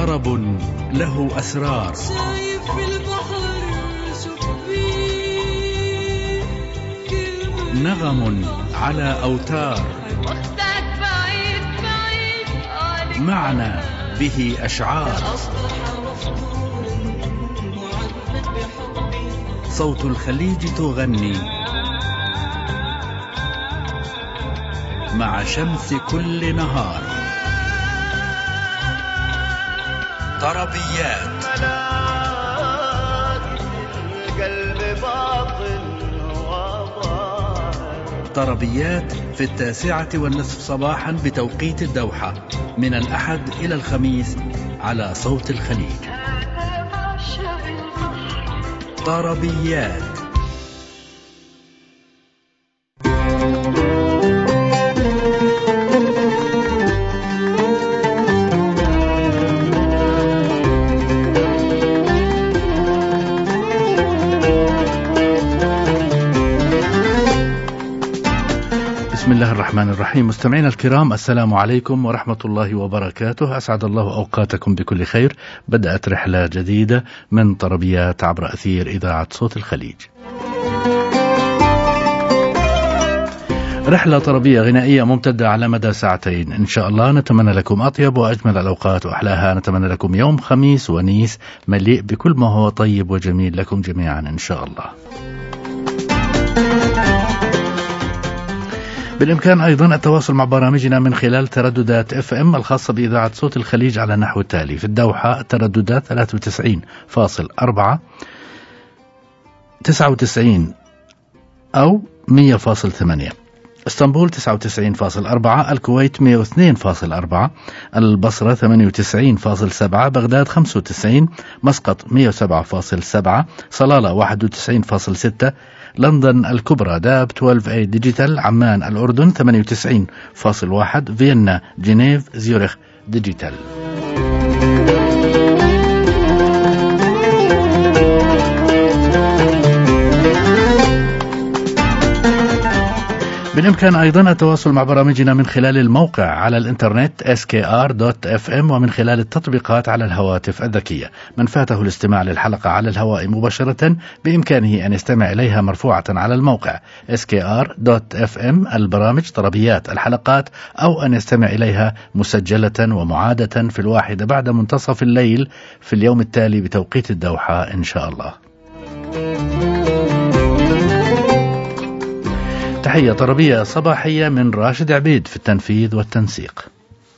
طرب له أسرار شايف في البحر شوفي نغم على أوتار واخدك بعيد بعيد عنك معنى به أشعار أصبح مفضول معذب بحبي صوت الخليج تغني مع شمس كل نهار طربيات القلب باطن وظاهر طربيات في التاسعة والنصف صباحا بتوقيت الدوحة من الأحد إلى الخميس على صوت الخليج طربيات بسم الله الرحمن الرحيم مستمعينا الكرام السلام عليكم ورحمة الله وبركاته أسعد الله أوقاتكم بكل خير بدأت رحلة جديدة من طربيات عبر أثير إذاعة صوت الخليج رحلة طربية غنائية ممتدة على مدى ساعتين إن شاء الله نتمنى لكم أطيب وأجمل الأوقات وأحلاها نتمنى لكم يوم خميس ونيس مليء بكل ما هو طيب وجميل لكم جميعا إن شاء الله بالإمكان أيضا التواصل مع برامجنا من خلال ترددات اف ام الخاصة بإذاعة صوت الخليج على النحو التالي في الدوحة ترددات 93.4 99 أو 100.8 اسطنبول 99.4 الكويت 102.4 البصرة 98.7 بغداد 95 مسقط 107.7 صلالة 91.6 لندن الكبرى داب 12 اي ديجيتال عمان الأردن 98.1 فيينا جنيف زيورخ ديجيتال بالإمكان أيضا التواصل مع برامجنا من خلال الموقع على الإنترنت skr.fm ومن خلال التطبيقات على الهواتف الذكية من فاته الاستماع للحلقة على الهواء مباشرة بإمكانه أن يستمع إليها مرفوعة على الموقع skr.fm البرامج طربيات الحلقات أو أن يستمع إليها مسجلة ومعادة في الواحدة بعد منتصف الليل في اليوم التالي بتوقيت الدوحة إن شاء الله تحية طربية صباحية من راشد عبيد في التنفيذ والتنسيق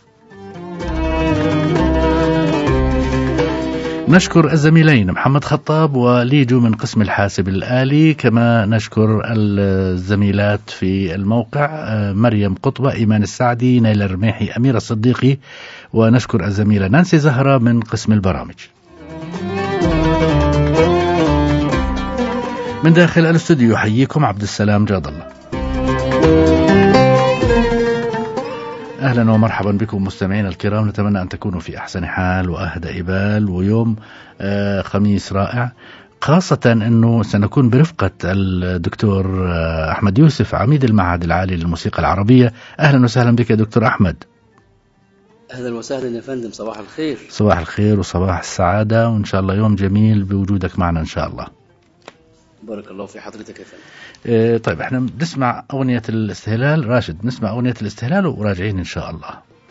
نشكر الزميلين محمد خطاب وليجو من قسم الحاسب الآلي كما نشكر الزميلات في الموقع آه، مريم قطبة إيمان السعدي نيل الرميحي أمير الصديقي ونشكر الزميلة نانسي زهرة من قسم البرامج من داخل الاستوديو يحييكم عبد السلام جاد الله اهلا ومرحبا بكم مستمعينا الكرام نتمنى ان تكونوا في احسن حال واهدى بال ويوم آه، خميس رائع خاصة انه سنكون برفقة الدكتور آه، احمد يوسف عميد المعهد العالي للموسيقى العربية اهلا وسهلا بك يا دكتور احمد اهلا وسهلا يا فندم صباح الخير صباح الخير وصباح السعادة وان شاء الله يوم جميل بوجودك معنا ان شاء الله بارك الله في حضرتك يا فندم آه، طيب احنا بنسمع اغنية الاستهلال راشد نسمع اغنية الاستهلال وراجعين ان شاء الله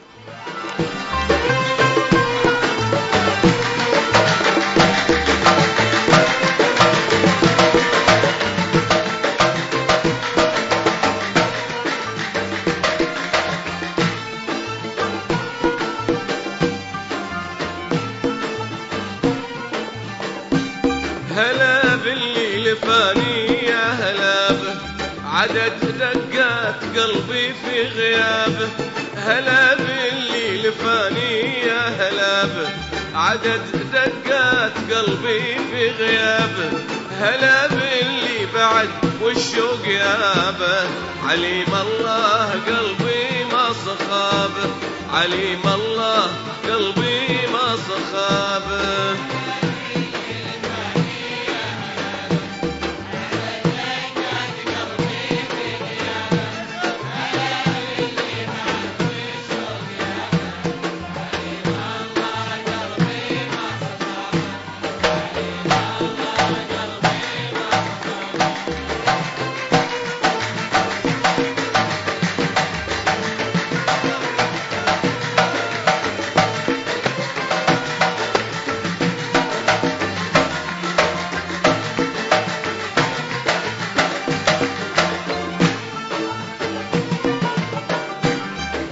هلا باللي لفاني يا هلا به عدد دقات قلبي في غيابه هلا باللي لفاني يا هلا به عدد دقات قلبي في غيابه هلا باللي بعد والشوق يابه عليم الله قلبي ما صخابه عليم الله قلبي ما صخابه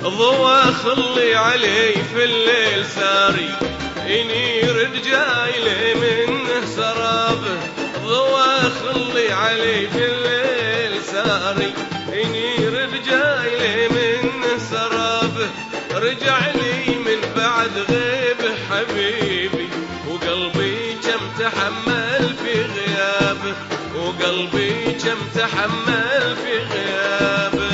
ضوى خلي علي في الليل ساري ينير جاي لي منه سرابه ضوى خلي علي في الليل ساري ينير جاي لي منه سرابه رجع لي من بعد غيبه حبيبي وقلبي كم تحمل في غيابه وقلبي كم تحمل في غيابه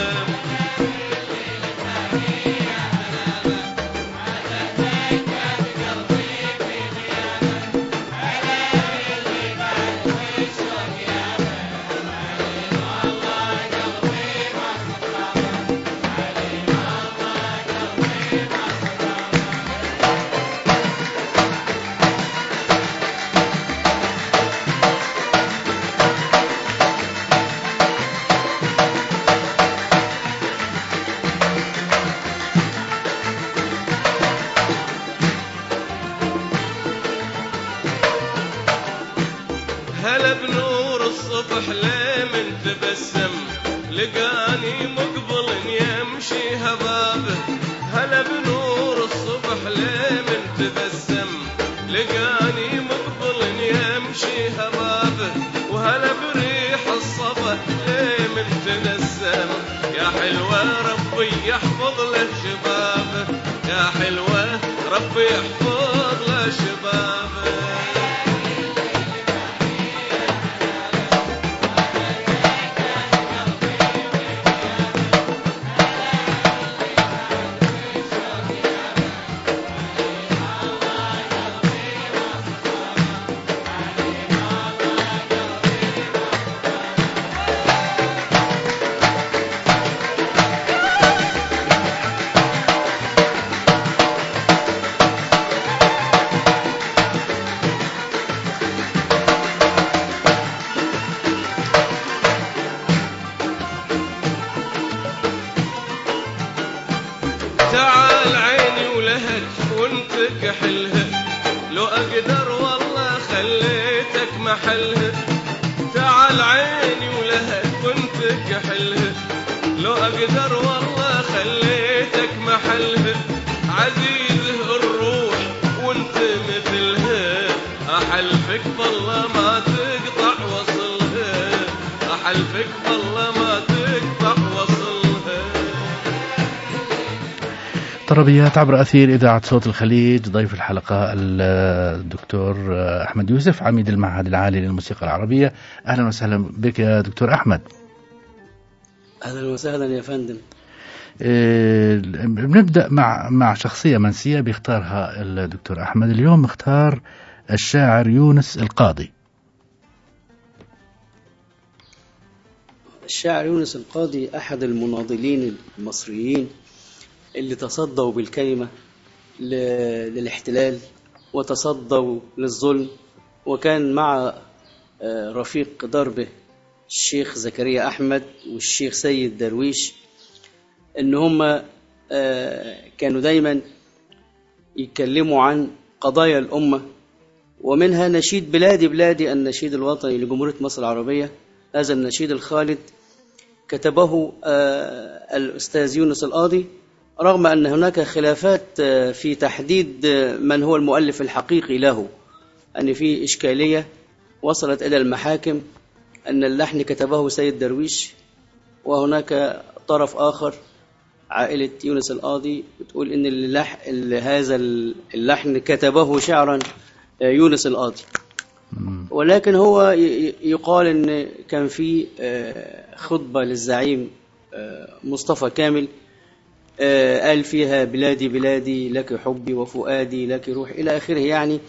هلا بنور الصبح لمن تبسم لقاني مقبل يمشي هبابه هلا بنور الصبح لمن تبسم لقاني مقبل يمشي هبابه وهلا بريح الصبا لمن تنسم يا حلوة ربي يحفظ له شبابه يا حلوة ربي يحفظ له شبابه تعال عيني ولهك وانت كحلها لو اقدر والله خليتك محلها تعال عيني ولهك وانت كحلها لو اقدر والله خليتك محلها عزيزه الروح وانت مثلها احلفك بالله ما تقطع وصلها احلفك بالله ما تقطع وصلها طربيات عبر أثير إذاعة صوت الخليج ضيف الحلقة الدكتور أحمد يوسف عميد المعهد العالي للموسيقى العربية أهلا وسهلا بك يا دكتور أحمد اهلا وسهلا يا فندم إيه، بنبدأ مع مع شخصية منسية بيختارها الدكتور أحمد اليوم اختار الشاعر يونس القاضي الشاعر يونس القاضي أحد المناضلين المصريين اللي تصدوا بالكلمة ل- للاحتلال وتصدوا للظلم وكان مع آه، رفيق دربه الشيخ زكريا أحمد والشيخ سيد درويش إن هم آه، كانوا دايما يتكلموا عن قضايا الأمة ومنها نشيد بلادي بلادي النشيد الوطني لجمهورية مصر العربية هذا النشيد الخالد كتبه آه، الأستاذ يونس القاضي رغم أن هناك خلافات آه، في تحديد آه، من هو المؤلف الحقيقي له أن في إشكالية وصلت إلى المحاكم أن اللحن كتبه سيد درويش وهناك طرف آخر عائلة يونس القاضي بتقول إن اللح... ال- هذا اللحن كتبه شعرا آه، يونس القاضي ولكن هو ي- ي- يقال ان كان في آه، خطبه للزعيم آه، مصطفى كامل آه، قال فيها بلادي بلادي لك حبي وفؤادي لك روح الى اخره يعني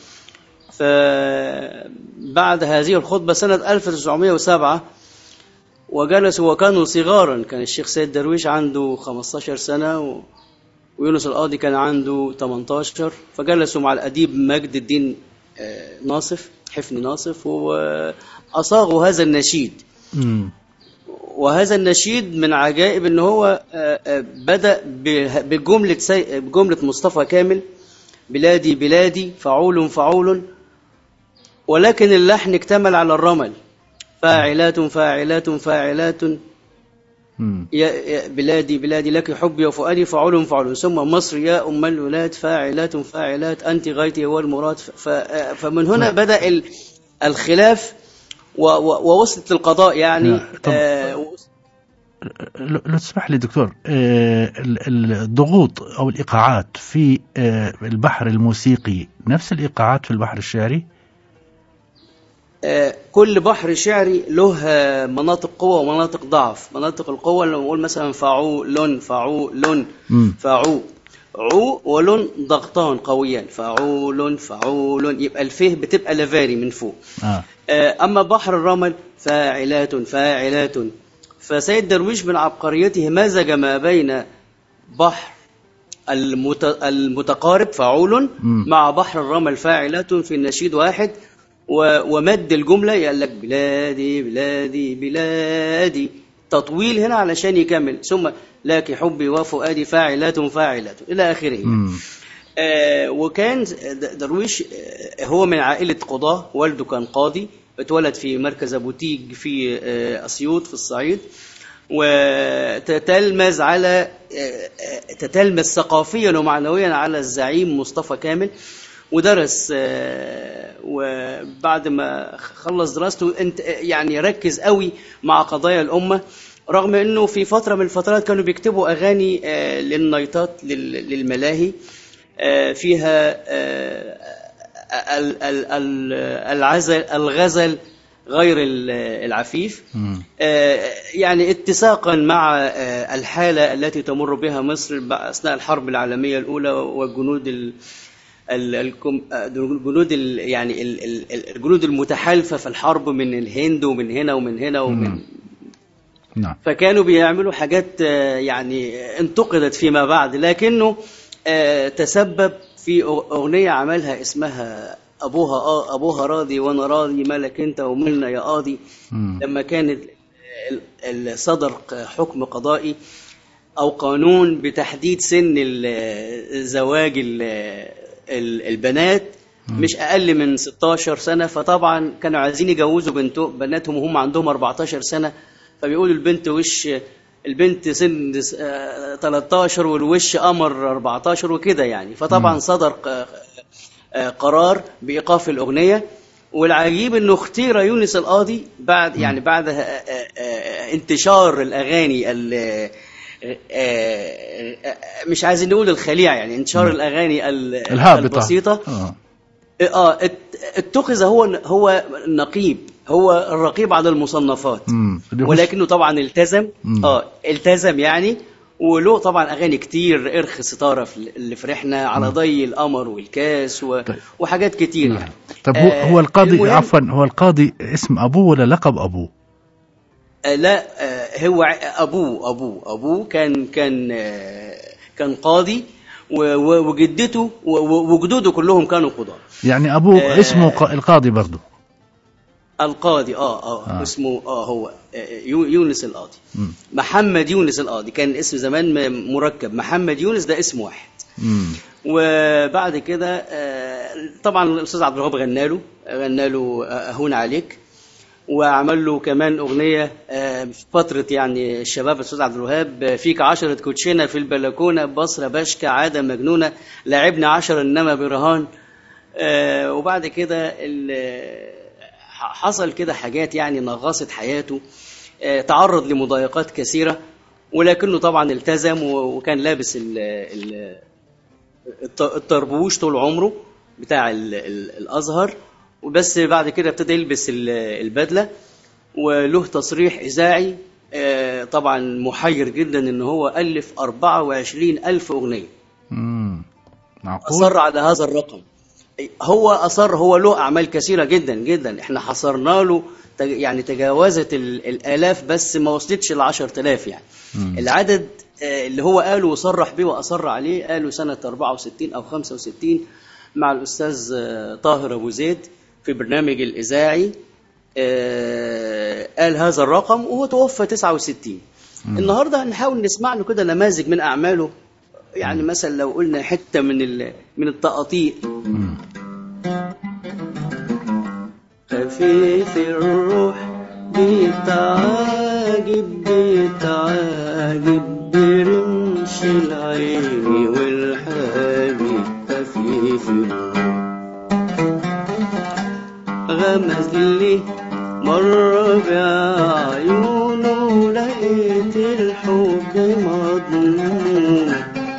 فبعد هذه الخطبه سنه 1907 وجلسوا وكانوا صغارا كان الشيخ سيد درويش عنده 15 سنه و ويونس القاضي كان عنده 18 فجلسوا مع الأديب مجد الدين آه، ناصف حفني ناصف وأصاغوا هذا النشيد مم. وهذا النشيد من عجائب ان هو آه، آه، بدأ ب- بجملة سي... بجملة مصطفى كامل بلادي بلادي فعول فعول ولكن اللحن اكتمل على الرمل فاعلات فاعلات فاعلات مم. يا يا بلادي بلادي لك حبي وفؤادي فعول فعول ثم مصر يا أم الولاد فاعلات فاعلات أنت غايتي هو المراد ف- ف- فمن هنا بدأ ال- الخلاف و- و- ووصلت القضاء يعني نعم. طب- آه، وص- لو لو تسمح لي دكتور آه، ال- ال- الضغوط او الايقاعات في آه، البحر الموسيقي نفس الايقاعات في البحر الشعري آه، كل بحر شعري له آه، مناطق قوة ومناطق ضعف مناطق القوة لو نقول مثلا فاعو لون فاعو لون مم. فاعو عو ولون ضغطان قويان فاعول فاعول يبقى الفه بتبقى لفاري من فوق اه آه، أما بحر الرمل فاعلات فاعلات فسيد درويش من عبقريته مزج ما بين بحر المت... المتقارب فاعول مم. مع بحر الرمل فاعلات في النشيد واحد و... ومد الجملة يقول لك بلادي بلادي بلادي تطويل هنا علشان يكمل ثم لك حبي وفؤادي فاعلات فاعلات إلى آخره مم. آه، وكان د- درويش آه، هو من عائلة قضاة والده كان قاضي اتولد في مركز أبو تيج في آه، أسيوط في الصعيد وتتلمذ على آه، آه، تتلمذ ثقافيا ومعنويا على الزعيم مصطفى كامل ودرس آه، وبعد ما خلص دراسته انت يعني ركز قوي مع قضايا الامه رغم انه في فتره من الفترات كانوا بيكتبوا اغاني آه، للنايتات لل- للملاهي آه، فيها آه، ال- ال- ال- العزل الغزل غير ال- العفيف مم. آه، يعني اتساقا مع آه، الحالة التي تمر بها مصر ب- أثناء الحرب العالمية الأولى والجنود ال ال- الكم- آه، الجنود ال- يعني ال- ال- الجنود المتحالفة في الحرب من الهند ومن هنا ومن هنا ومن مم. نعم فكانوا بيعملوا حاجات آه، يعني انتقدت فيما بعد لكنه آه، تسبب في أغ- أغنية عملها اسمها أبوها آه أبوها راضي وأنا راضي مالك أنت وملنا يا قاضي مم. لما كانت ال- ال- صدر حكم قضائي أو قانون بتحديد سن ال- زواج ال- ال- البنات مش أقل من 16 سنة فطبعا كانوا عايزين يجوزوا بنتو بناتهم وهم عندهم 14 سنة فبيقولوا البنت وش البنت سن س- آه، 13 والوش قمر 14 وكده يعني فطبعا صدر ق- آه، قرار بايقاف الاغنيه والعجيب انه اختير يونس القاضي بعد يعني بعد آه، آه، آه، انتشار الاغاني ال- آه، آه، آه، مش عايزين نقول الخليع يعني انتشار الاغاني ال- الهابطة البسيطه آه. اه ات- اتخذ هو هو النقيب هو الرقيب على المصنفات مم. اللي هو- ولكنه طبعا التزم مم. اه التزم يعني وله طبعا اغاني كتير ارخ ستاره في اللي فرحنا على ضي القمر والكاس و... طيب. وحاجات كتير نعم. يعني طب هو آه، هو القاضي المهم- عفوا هو القاضي اسم ابوه ولا لقب ابوه؟ آه لا آه هو ع- ابوه ابوه ابوه كان كان آه كان قاضي و- و- وجدته و- و- وجدوده كلهم كانوا قضاه يعني ابوه آه. اسمه ق- القاضي برضه القاضي اه اه, آه. آه. اسمه اه هو آه، يو- يونس القاضي مم. محمد يونس القاضي كان اسم زمان م- مركب محمد يونس ده اسم واحد مم. وبعد كده آه، طبعا الاستاذ عبد الوهاب غنى له غنى له آه، اهون عليك وعمل له كمان اغنيه آه، في فتره يعني الشباب الاستاذ عبد الوهاب آه، فيك عشرة كوتشينه في البلكونه بصره بشكه عاده مجنونه لعبنا عشرة انما برهان آه، وبعد كده ال- ح- حصل كده حاجات يعني نغصت حياته آه، تعرض لمضايقات كثيره ولكنه طبعا التزم و- وكان لابس ال ال الط- الطربوش طول عمره بتاع ال- ال- الازهر وبس بعد كده ابتدى يلبس ال- البدله وله تصريح اذاعي آه، طبعا محير جدا ان هو الف 24 الف اغنيه مم. معقول اصر على هذا الرقم هو اصر هو له اعمال كثيره جدا جدا احنا حصرنا له تج- يعني تجاوزت ال- الالاف بس ما وصلتش ل 10000 يعني مم. العدد آه، اللي هو قاله وصرح بيه واصر عليه قاله سنه 64 او 65 مع الاستاذ آه، طاهر ابو زيد في برنامج الاذاعي آه، قال هذا الرقم وهو توفى 69 النهارده هنحاول نسمع له كده نماذج من اعماله يعني مثلا لو قلنا حته من ال- من التقاطيع مم. خفيف الروح بتعالى عاجب بيتعاجب برمش العين والحاجب خفيف غمز لي مرة بعيونه لقيت الحب مضمون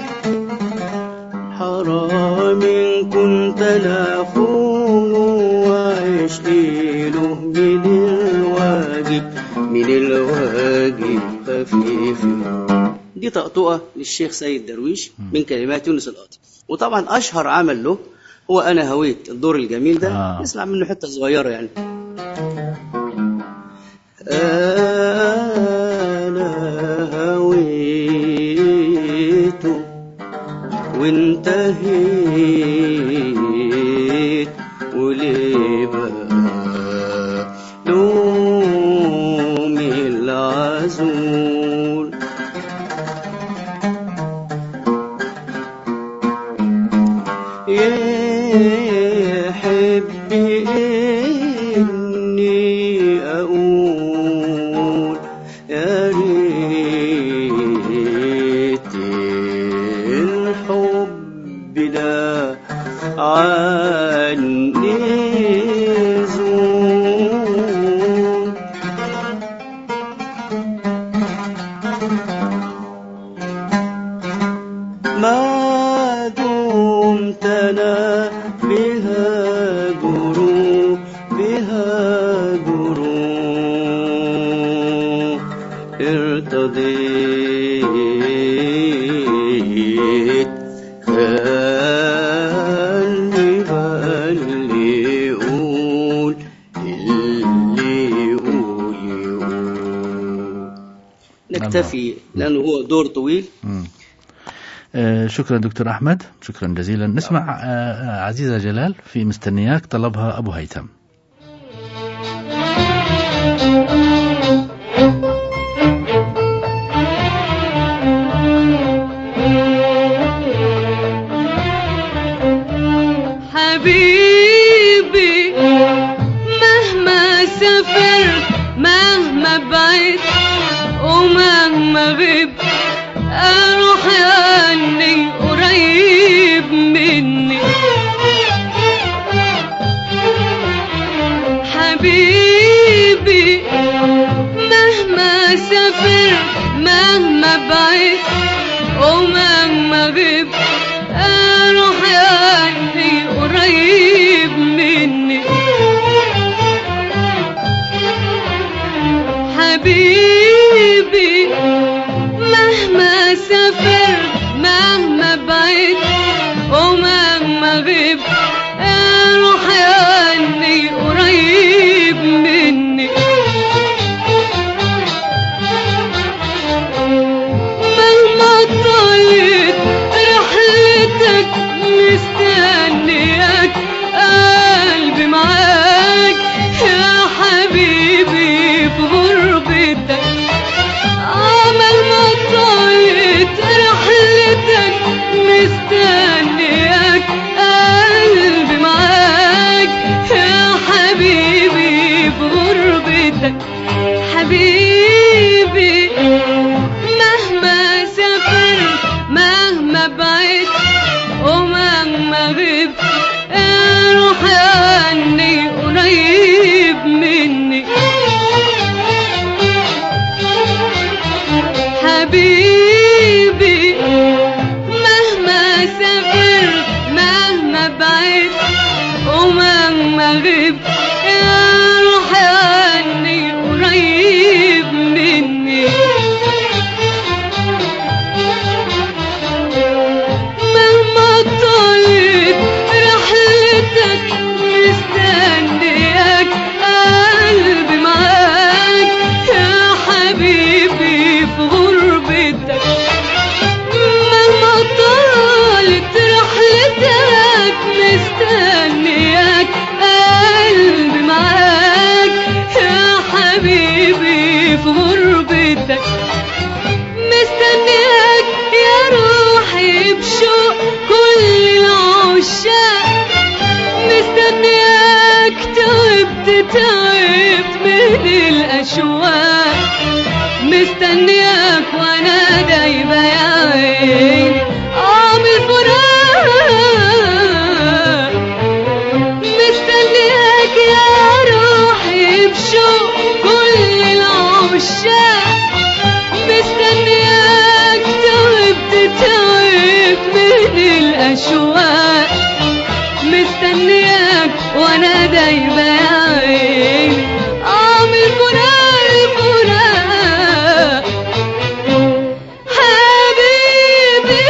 حرام إن كنت لاخوه وعشقي له من الواجب من الواجب خفيف دي طقطقة للشيخ سيد درويش من كلمات يونس القاضي وطبعا أشهر عمل له هو أنا هويت الدور الجميل ده آه. نسمع منه حتة صغيرة يعني أنا هويت وانتهيت وليه بقى لومي العزول يحب إني أقول يا ريت الحب ده عني زول ما دمت انا بها جروح بها جروح ارتضيت خلي بقى اللي يقول اللي يقول يقول نكتفي لأنه هو دور طويل مم. آه، شكرا دكتور أحمد شكرا جزيلا نسمع آه، عزيزة جلال في مستنياك طلبها أبو هيثم حبيبي مهما سافرت مهما بعيد ومهما غبت اروح عني قريب مني حبيبي مهما سافرت مهما بعيد ومهما غبت اروح عني قريب مني حبيبي مهما سافرت مهما بعيد ومهما غبت اروح عني قريب مني مهما طالت رحلتك مستنياك قلبي معاك يا حبيبي في غربتك عمل ما طالت رحلتك مستنياك قلبي معاك يا حبيبي في غربتك حبيبي مهما سافرت مهما بعيد ومهما غبت اروح عني قريب مني حبيبي مهما سافرت مهما بعيد ومهما غبت اروح عني قريب مني مهما طالت رحلتك مستنياك قلبي معاك يا حبيبي في غربتك مهما طالت رحلتك مستنياك قلبي معاك يا حبيبي في غربتك مستنياك يا روحي بشوق كل العشاق مستنياك تعبت تعبت من الأشواق مستنياك وانا دايبة يا عيني اعمل فراق مستنياك يا روحي بشوق كل العشاق مستنياك تعبت تعبت من الاشواق مستنياك وانا دايبة يا عيني اعمل فراق فراق حبيبي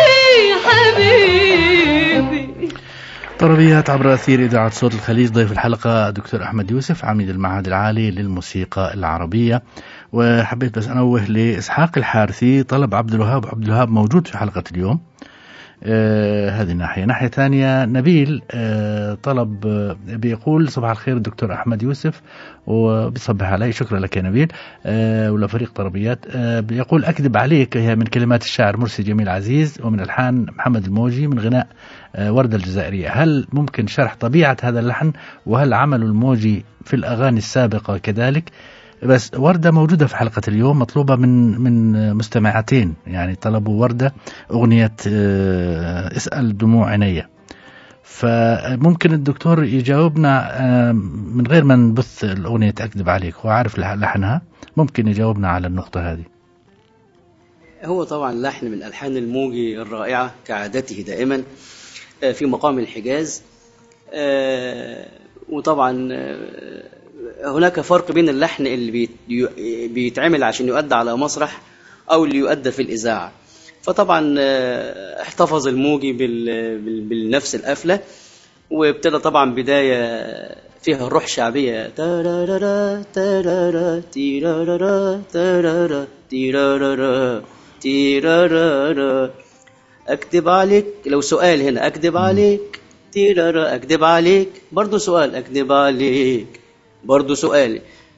حبيبي طربيات عبر أثير إذاعة صوت الخليج ضيف الحلقة دكتور أحمد يوسف عميد المعهد العالي للموسيقى العربية وحبيت بس أنوه لإسحاق الحارثي طلب عبد الوهاب عبد الوهاب موجود في حلقة اليوم آه هذه ناحية ناحية ثانية نبيل آه طلب آه بيقول صباح الخير دكتور أحمد يوسف وبيصبح علي شكرا لك يا نبيل آه ولفريق طربيات آه بيقول أكذب عليك هي من كلمات الشاعر مرسي جميل عزيز ومن ألحان محمد الموجي من غناء آه وردة الجزائرية هل ممكن شرح طبيعة هذا اللحن وهل عمل الموجي في الأغاني السابقة كذلك بس وردة موجودة في حلقة اليوم مطلوبة من من مستمعتين يعني طلبوا وردة أغنية آه، اسأل دموع عيني فممكن الدكتور يجاوبنا آه، من غير ما نبث الأغنية أكذب عليك هو عارف لح- لحنها ممكن يجاوبنا على النقطة هذه هو طبعا لحن من ألحان الموجي الرائعة كعادته دائما آه، في مقام الحجاز آه، وطبعا آه، هناك فرق بين اللحن اللي بيت- يو- بيتعمل عشان يؤدى على مسرح أو اللي يؤدى في الإذاعة فطبعا آه، احتفظ الموجي بال- بال- بالنفس القفلة وابتدى طبعا بداية فيها روح شعبية تارارارا تارارا تيرارارا تارارا تيرارارا تيرارارا أكذب عليك لو سؤال هنا أكذب عليك تيرارا أكذب عليك برضو سؤال أكذب عليك برضو سؤال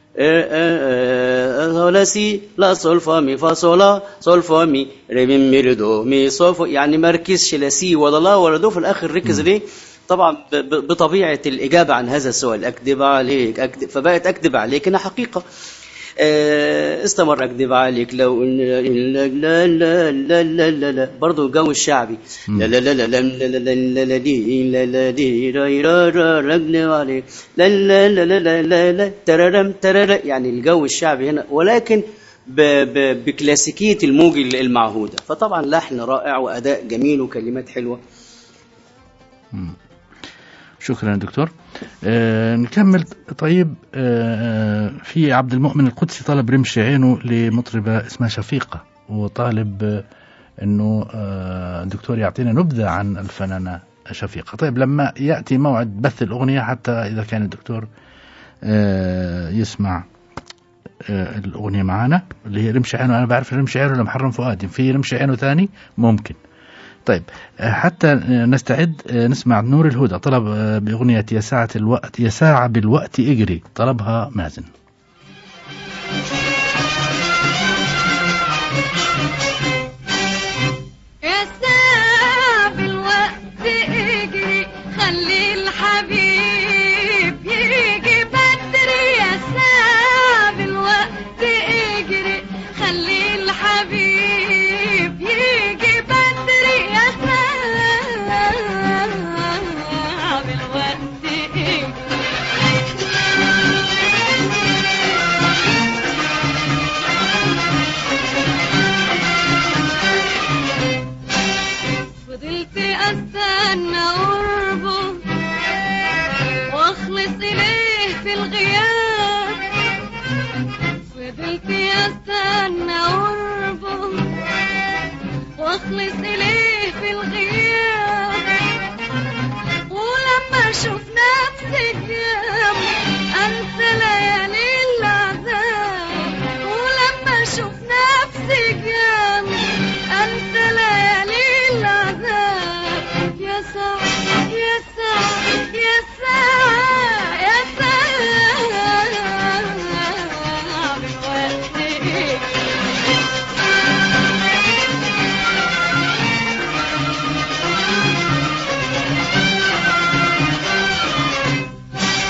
لا سي لا سول فا مي فا صولا سول فا مي ري مي مي ري دو مي سول فا يعني ما ركزش لا سي ولا لا ولا دو في الاخر ركز ليه طبعا ب- ب- بطبيعه الاجابه عن هذا السؤال اكذب عليك أكذب فبقت اكذب عليك انها حقيقه آه، استمر اكذب عليك لو إن- لا لا لا لا لا لا لا برضه الجو الشعبي لا لا لا لا لا لا لا لا لا دي لا لا دي را را را را اكذب عليك لا لا لا لا لا لا لا تررم ترر يعني الجو الشعبي هنا ولكن ب ب بكلاسيكيه الموج المعهوده فطبعا لحن رائع واداء جميل وكلمات حلوه شكرا يا دكتور آه نكمل طيب آه في عبد المؤمن القدسي طلب رمش عينه لمطربة اسمها شفيقة وطالب آه انه آه الدكتور يعطينا نبذة عن الفنانة شفيقة طيب لما يأتي موعد بث الأغنية حتى إذا كان الدكتور آه يسمع آه الأغنية معنا اللي هي رمش عينه أنا بعرف رمش عينه لمحرم فؤاد في رمش عينه ثاني ممكن طيب آه، حتى آه، نستعد آه، نسمع نور الهدى طلب آه، بأغنية يا ساعة الوقت يا ساعة بالوقت اجري طلبها مازن يا ساعة بالوقت اجري خلي الحبيب يجي بدري يا ساعة بالوقت اجري خلي الحبيب يجي بدري يا ساعة بالوقت اجري فضلت استنى قربه واخلص اليه في الغياب فضلت استنى قربه واخلص اليه في الغياب ولما اشوف نفسي جنبه انسى ليالي العذاب ولما اشوف نفسي جنبه انسى ليالي العذاب يا ساعة يا ساعة يا ساعة يا ساعة بالوقت إيه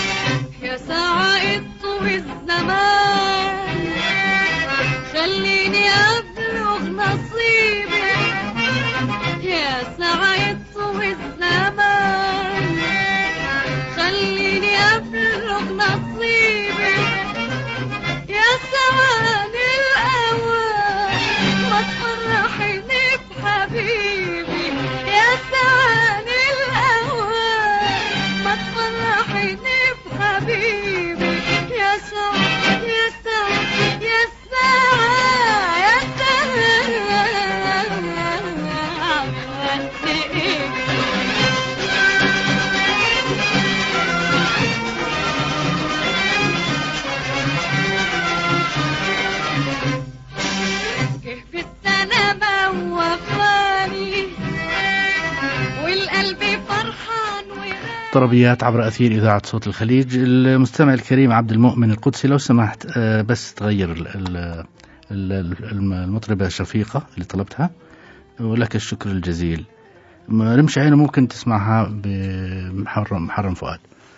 يا ساعة اطوي الزمان خليني الساعة يطوي الزمان خليني أبلغ نصيبي يا سعاني الأوان ما تفرحني بحبيبي يا سعاني الأوان ما تفرحني بحبيبي يا سعى يا سعى يا سعى يا كيف السلامة وفاني والقلب فرحان وراضي طربيات عبر أثير إذاعة صوت الخليج المستمع الكريم عبد المؤمن القدسي لو سمحت آه، بس تغير ال- ال- ال- الم- المطربة شفيقة اللي طلبتها ولك الشكر الجزيل م- رمش عينه ممكن تسمعها بمحرم محرم فؤاد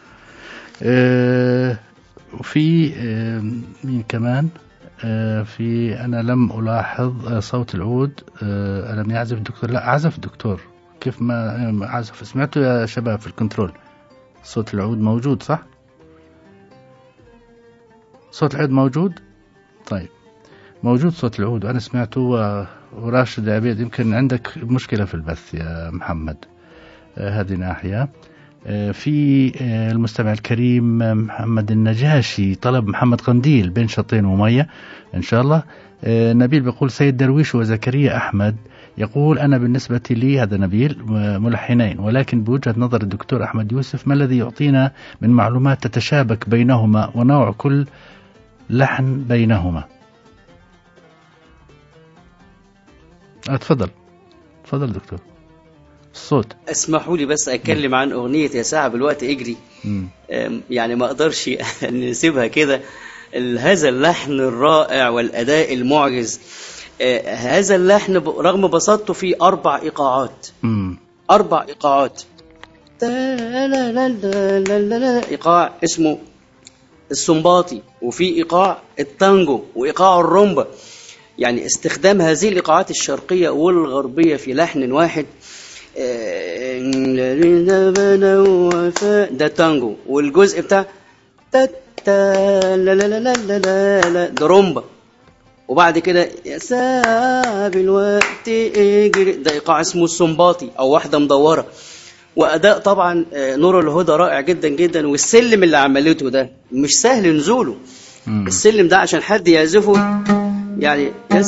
آه، وفي آه، مين كمان آه، في أنا لم ألاحظ آه، صوت العود آه، ألم يعزف الدكتور لا عزف الدكتور كيف ما ما عزف سمعتوا يا شباب في الكنترول صوت العود موجود صح صوت العود موجود طيب موجود صوت العود وأنا سمعته و- وراشد عبيد يمكن عندك مشكلة في البث يا محمد آه، هذه ناحية آه، في آه، المستمع الكريم آه، محمد النجاشي طلب محمد قنديل بين شطين ومية إن شاء الله آه، نبيل بيقول سيد درويش وزكريا أحمد يقول أنا بالنسبة لي هذا نبيل م- ملحنين ولكن بوجهة نظر الدكتور أحمد يوسف ما الذي يعطينا من معلومات تتشابك بينهما ونوع كل لحن بينهما آه، تفضل تفضل دكتور الصوت اسمحوا لي بس اتكلم عن اغنيه يا ساعه بالوقت اجري مم. أم، يعني ما اقدرش نسيبها كده ال- هذا اللحن الرائع والاداء المعجز آه، هذا اللحن ب- رغم بساطته فيه اربع ايقاعات مم. اربع ايقاعات تا لا لا لا لا لا لا. ايقاع اسمه السنباطي وفي ايقاع التانجو وايقاع الرومبا يعني استخدام هذه الايقاعات الشرقيه والغربيه في لحن واحد آه، ده تانجو والجزء بتاع تا تا لا لا لا لا لا لا لا ده رومبا وبعد كده يا ساب الوقت اجري ده ايقاع اسمه السنباطي او واحده مدوره واداء طبعا آه، نور الهدى رائع جدا جدا والسلم اللي عملته ده مش سهل نزوله مم. السلم ده عشان حد يعزفه يعني يا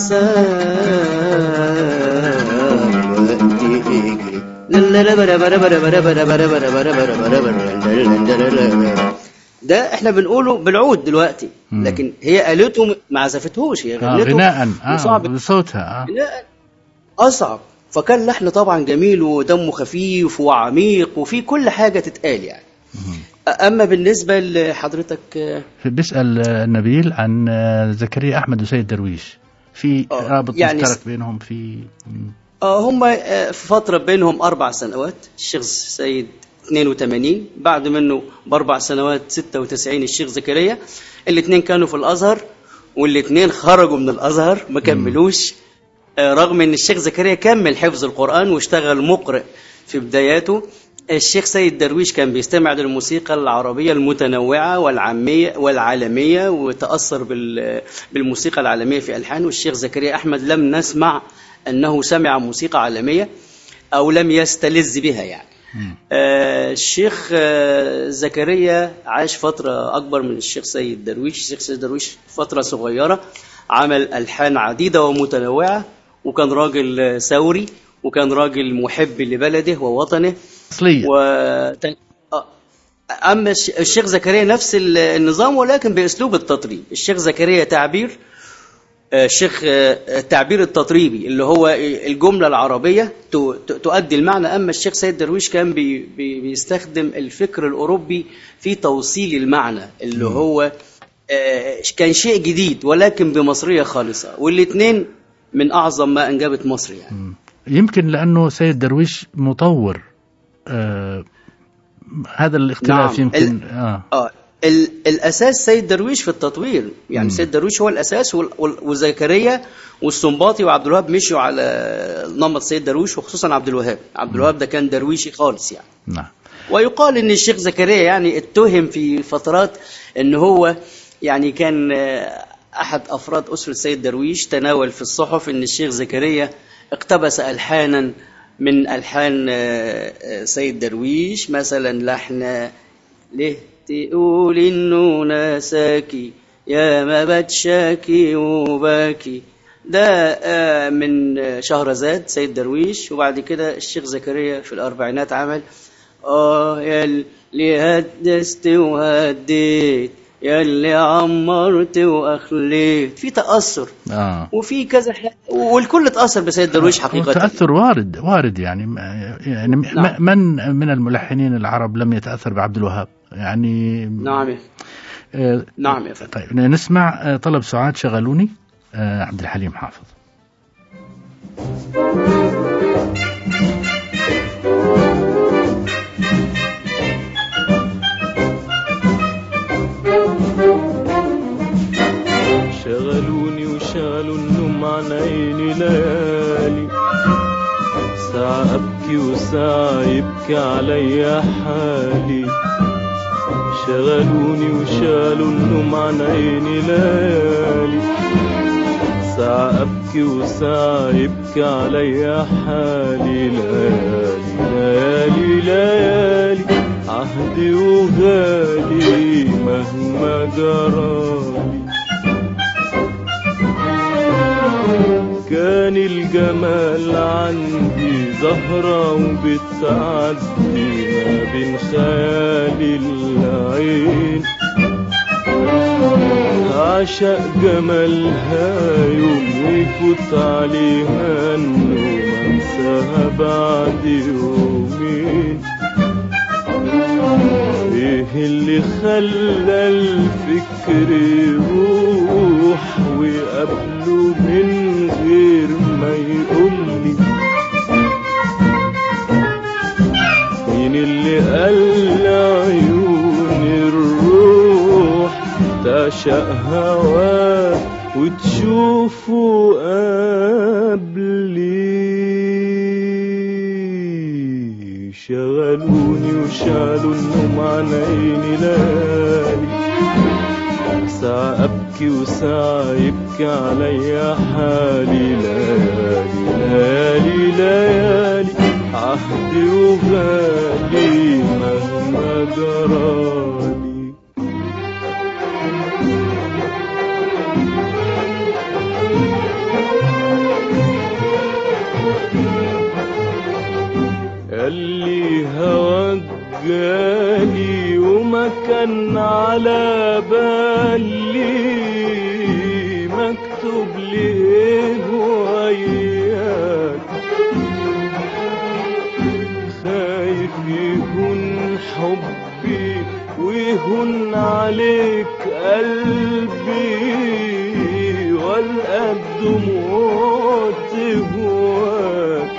سلام ده احنا بنقوله بالعود دلوقتي مم. لكن هي آلته ما عزفتهوش هي آه غنته غناء آه وصعب بصوتها آه. لا اصعب فكان لحن طبعا جميل ودمه خفيف وعميق وفي كل حاجه تتقال يعني اما بالنسبه لحضرتك آه، بيسأل آه، نبيل عن آه، زكريا أحمد وسيد درويش في آه، رابط يعني مشترك س- بينهم في مم. آه، هم آه، في فتره بينهم اربع سنوات الشيخ سيد 82 بعد منه باربع سنوات 96 الشيخ زكريا الاثنين كانوا في الازهر والاثنين خرجوا من الازهر ما كملوش آه، رغم ان الشيخ زكريا كمل حفظ القرآن واشتغل مقرئ في بداياته الشيخ سيد درويش كان بيستمع للموسيقى العربية المتنوعة والعامية والعالمية وتأثر بال- بالموسيقى العالمية في ألحان والشيخ زكريا أحمد لم نسمع أنه سمع موسيقى عالمية أو لم يستلذ بها يعني آه، الشيخ آه، زكريا عاش فترة أكبر من الشيخ سيد درويش الشيخ سيد درويش فترة صغيرة عمل ألحان عديدة ومتنوعة وكان راجل آه، ثوري وكان راجل محب لبلده ووطنه أصلية و آه، أما الش- الشيخ زكريا نفس ال- النظام ولكن بأسلوب التطريب الشيخ زكريا تعبير آه، الشيخ آه، التعبير التطريبي اللي هو الجملة العربية ت- ت- تؤدي المعنى أما الشيخ سيد درويش كان بي بي بيستخدم الفكر الأوروبي في توصيل المعنى اللي هو آه، كان شيء جديد ولكن بمصرية خالصة والاثنين من أعظم ما أنجبت مصر يعني يمكن لأنه سيد درويش مطور آه هذا الاختلاف نعم. يمكن ال- آه اه ال- الاساس سيد درويش في التطوير يعني مم. سيد درويش هو الاساس وال- وال- وزكريا والسنباطي وعبد الوهاب مشوا على نمط سيد درويش وخصوصا عبد الوهاب عبد الوهاب ده كان درويشي خالص يعني نعم ويقال ان الشيخ زكريا يعني اتهم في فترات ان هو يعني كان آه، احد افراد اسره سيد درويش تناول في الصحف ان الشيخ زكريا اقتبس الحانا من الحان آه، آه، سيد درويش مثلا لحن ليه تقول انه ناساكي يا ما بتشاكي وباكي ده آه، من آه، شهرزاد سيد درويش وبعد كده الشيخ زكريا في الأربعينات عمل آه يا اللي هدست وهديت يا اللي عمرت وأخليت في تأثر اه وفي كذا ح... والكل تأثر بسيد درويش حقيقة تأثر وارد وارد يعني ما- يعني م- نعم. من من الملحنين العرب لم يتأثر بعبد الوهاب يعني نعم يا- آه، نعم يا فندم طيب نسمع آه، طلب سعاد شغلوني آه، عبد الحليم حافظ شغلوني وشالوا النوم عن عيني ليالي ساعة أبكي وساعة يبكي عليا حالي شغلوني وشالوا النوم عن عيني ليالي ساعة أبكي وساعة يبكي عليا حالي ليالي ليالي ليالي عهدي وغالي مهما جرالي كان الجمال عندي زهرة وبتعدي ما بين خيالي العين عشق جمالها يوم يفوت عليها النوم انساها بعد يومين ايه اللي خلى الفكر يروح ويقابله من غير ما يقولي مين اللي قال عيون الروح تعشق هواه وتشوفه قبلي شغلوني وشالوا النوم عن عيني ليالي ساعة أبكي وساعة يبكي عليا حالي ليالي ليالي ليالي عهدي وغالي مهما جرالي اللي هواك جالي وما كان على بالي مكتوب ليه وياك خايف يهون حبي ويهون عليك قلبي والقى الدموع تهواك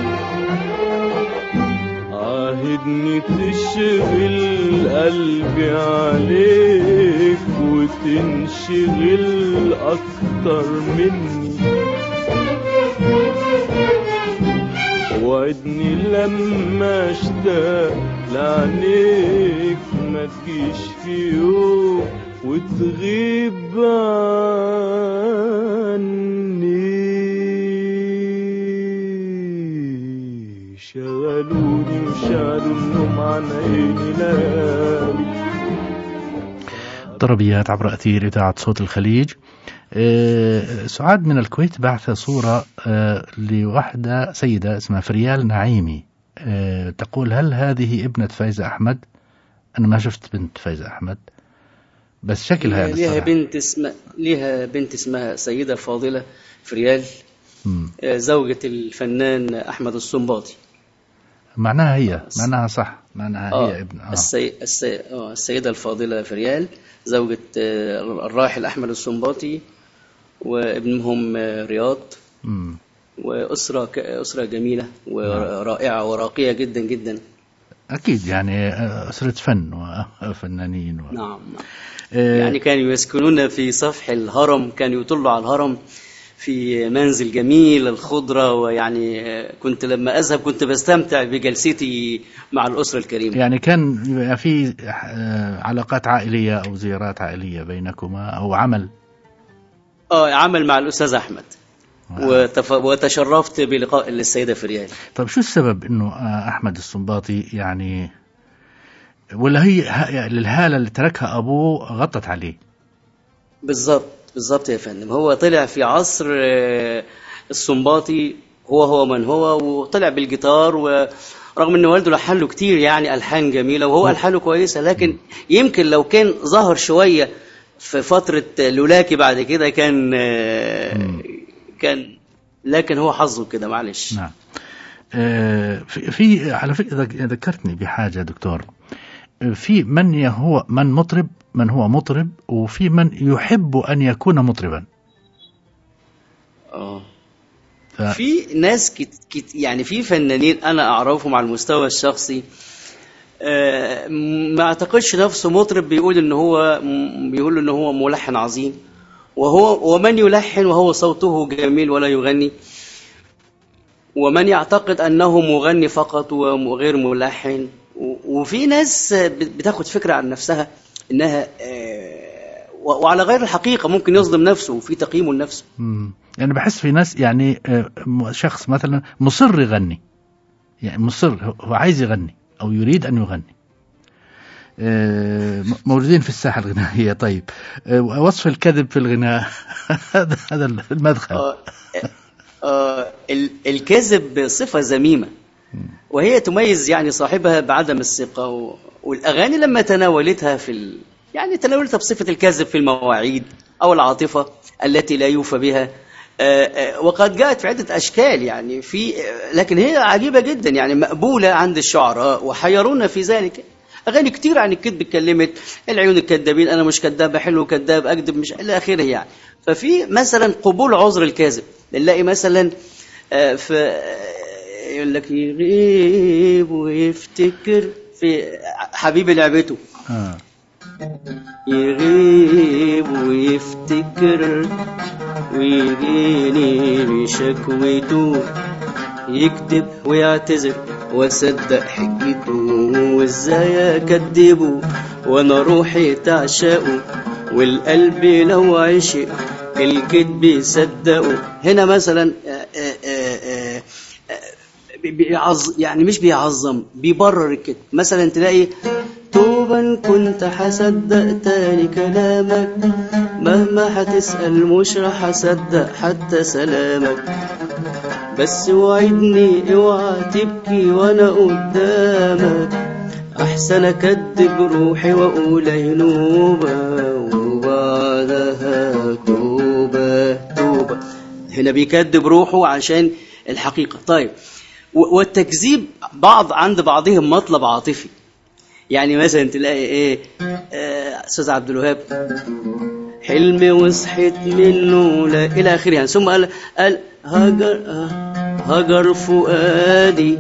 عاهدني تشغل قلبي عليك وتنشغل أكتر مني وعدني لما اشتاق لعينيك ما تجيش في يوم وتغيب عني شغلوني وشالوا النوم عن عيني ليالي طربيات عبر أثير إذاعة صوت الخليج آه، سعاد من الكويت بعث صورة آه، لوحدة سيدة اسمها فريال نعيمي آه، تقول هل هذه ابنة فايزة أحمد أنا ما شفت بنت فايزة أحمد بس شكلها يعني ليها الصراحة. بنت اسمها ليها بنت اسمها السيدة الفاضلة فريال مم. آه، زوجة الفنان أحمد السنباطي معناها هي معناها صح معناها آه، هي ابن آه. السي... السي... آه، السيدة الفاضلة فريال زوجة آه، الراحل أحمد السنباطي وابنهم آه، رياض مم. وأسرة ك... أسرة جميلة ورائعة وراقية جدا جدا أكيد يعني آه، أسرة فن وفنانين و... نعم نعم. آه، يعني كانوا يسكنون في سفح الهرم كانوا يطلوا على الهرم في منزل جميل الخضرة ويعني آه، كنت لما أذهب كنت بستمتع بجلستي مع الأسرة الكريمة يعني كان يبقى في آه، علاقات عائلية أو زيارات عائلية بينكما أو عمل اه عمل مع الأستاذ أحمد وتف... وتشرفت بلقاء السيدة فريال طيب شو السبب انه آه، احمد السنباطي يعني ولا هي ه- الهاله اللي تركها ابوه غطت عليه بالظبط بالظبط يا فندم هو طلع في عصر آه، السنباطي هو هو من هو وطلع بالجيتار ورغم ان والده لحن له كتير يعني الحان جميله وهو الحانه كويسه لكن يمكن لو كان ظهر شويه في فتره لولاكي بعد كده كان آه، كان لكن هو حظه كده معلش نعم آه، في, في على فكره ذك- ذكرتني بحاجه دكتور آه، في من ي- هو من مطرب من هو مطرب وفي من يحب ان يكون مطربا اه ف... في ناس كت كت يعني في فنانين انا اعرفهم على المستوى الشخصي آه، ما اعتقدش نفسه مطرب بيقول ان هو م- بيقول ان هو ملحن عظيم وهو ومن يلحن وهو صوته جميل ولا يغني ومن يعتقد انه مغني فقط وغير ملحن و- وفي ناس بت- بتاخد فكره عن نفسها انها آه، و- وعلى غير الحقيقه ممكن يظلم نفسه وفي تقييمه لنفسه مم. يعني بحس في ناس يعني آه، م- شخص مثلا مصر يغني يعني مصر هو- هو عايز يغني او يريد ان يغني آه، م- موجودين في الساحه الغنائيه طيب آه، وصف الكذب في الغناء هذا هذا المدخل آه، آه، ال- الكذب صفة ذميمة وهي تميز يعني صاحبها بعدم الثقة و- والأغاني لما تناولتها في ال... يعني تناولتها بصفة الكذب في المواعيد أو العاطفة التي لا يوفى بها آه، آه، وقد جاءت في عدة أشكال يعني في آه، لكن هي عجيبة جدا يعني مقبولة عند الشعراء وحيرونا في ذلك أغاني كتير عن الكذب اتكلمت العيون الكذابين أنا مش كذاب حلو كذاب أكذب مش إلى آخره يعني ففي مثلا قبول عذر الكاذب نلاقي مثلا آه، في آه، يقول لك يغيب ويفتكر في حبيبي لعبته آه. يغيب ويفتكر ويجيني بشكوته يكتب ويعتذر واصدق حجته وازاي اكدبه وانا روحي تعشقه والقلب لو عشق الكذب يصدقه هنا مثلا آه، آه، آه، آه، بي- بيعظ يعني مش بيعظم بيبرر الكذب مثلا تلاقي توبا كنت هصدق تاني كلامك مهما هتسأل مش راح اصدق حتى سلامك بس وعدني اوعى تبكي وانا قدامك احسن اكدب روحي واقول عينوبة وبعدها توبة توبة هنا بيكذب روحه عشان الحقيقة طيب و- والتكذيب بعض عند بعضهم مطلب عاطفي يعني مثلا تلاقي ايه آه، استاذ عبد الوهاب حلمي وصحيت منه لا الى اخره يعني ثم قال قال هجر آه، هجر فؤادي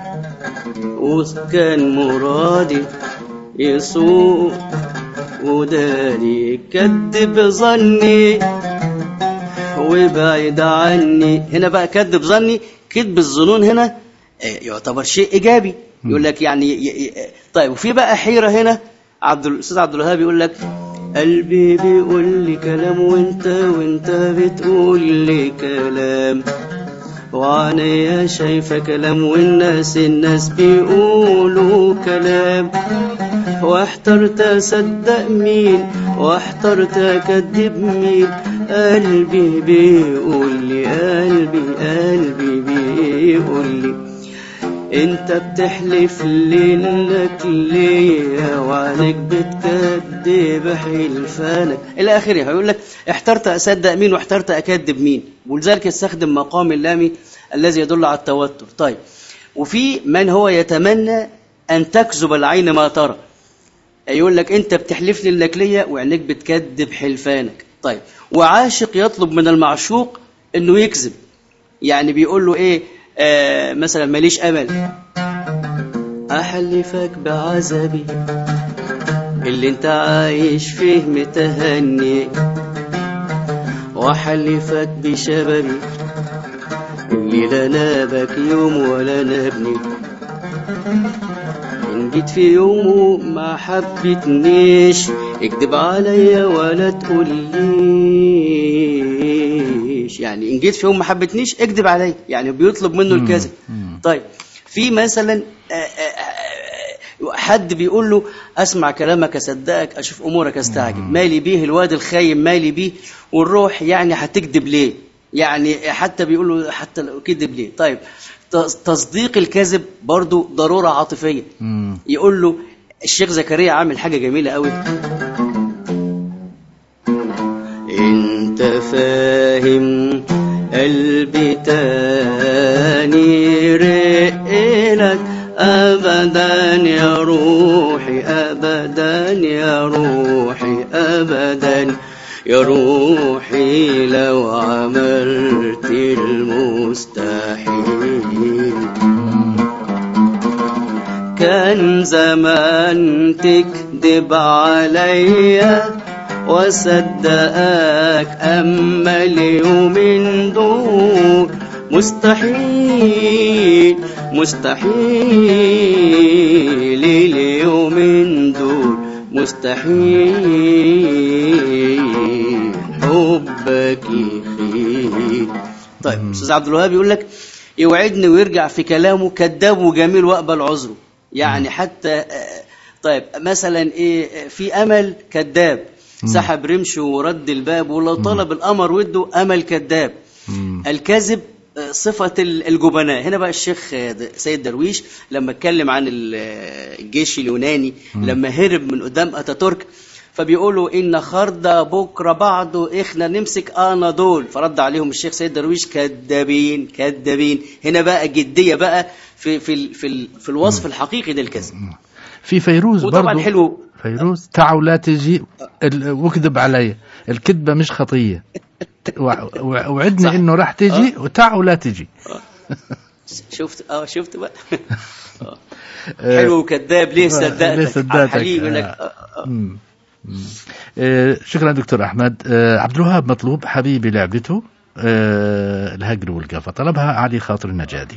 وكان مرادي يسوق وداني كذب ظني وبعيد عني هنا بقى كذب ظني كذب الظنون هنا آه، يعتبر شيء ايجابي يقول لك يعني ي- ي- طيب وفي بقى حيره هنا عبد الاستاذ عبد الوهاب يقول لك قلبي بيقول لي كلام وانت وانت بتقول لي كلام وعينيا شايفة كلام والناس الناس بيقولوا كلام واحترت اصدق مين واحترت اكذب مين قلبي بيقول لي قلبي قلبي بيقول لي انت بتحلف ليلك ليا وعليك بتكذب حلفانك الى اخره هيقول لك احترت اصدق مين واحترت اكذب مين ولذلك يستخدم مقام اللامي الذي يدل على التوتر طيب وفي من هو يتمنى ان تكذب العين ما ترى يقول لك انت بتحلف لي انك ليا وعينيك بتكذب حلفانك طيب وعاشق يطلب من المعشوق انه يكذب يعني بيقول له ايه آه مثلا ماليش امل أحلفك بعذابي اللي انت عايش فيه متهني وأحلفك بشبابي اللي لا نابك يوم ولا نابني إن جيت في يوم ما حبتنيش اكدب عليا ولا تقوليش يعني إن جيت في يوم ما حبتنيش اكدب عليا يعني بيطلب منه الكذب طيب في مثلا آه، آه، آه، حد بيقول له اسمع كلامك اصدقك اشوف امورك استعجب مالي بيه الواد الخايم مالي بيه والروح يعني هتكذب ليه يعني حتى بيقول له حتى لو كذب ليه طيب تص- تصديق الكذب برضو ضروره عاطفيه مم. يقول له الشيخ زكريا عامل حاجه جميله قوي انت فاهم قلبي تاني رقلك ابدا يا روحي ابدا يا روحي ابدا يا روحي لو عملت المستحيل كان زمان تكذب عليا وصدقك أما اليومين دول مستحيل مستحيل اليومين دول مستحيل حبك يخيل طيب استاذ عبد الوهاب يقول لك يوعدني ويرجع في كلامه كذاب وجميل واقبل عذره يعني حتى آه، طيب مثلا ايه في امل كذاب سحب رمشه ورد الباب ولو طلب القمر وده امل كذاب مم. الكذب آه، صفة ال- الجبناء هنا بقى الشيخ آه، د- سيد درويش لما اتكلم عن ال- آه، الجيش اليوناني لما هرب من قدام اتاتورك فبيقولوا ان خرده بكره بعده احنا نمسك انا دول فرد عليهم الشيخ سيد درويش كذابين كذابين هنا بقى جديه بقى في في ال- في, ال- في الوصف الحقيقي للكذب في فيروز وطبعا برضو حلو فيروز تعوا لا تجي ال- واكذب علي الكذبة مش خطية وع- وع- وعدني صح. انه راح تجي وتعوا لا تجي شفت اه شفت بقى آه. آه، حلو وكذاب ليه آه، صدقتك ليه صدقتك؟ حليم يقول لك آه. آه، آه. مم. مم. آه، شكرا دكتور احمد آه، عبد الوهاب مطلوب حبيبي لعبته آه، الهجر والقافة طلبها علي خاطر النجادي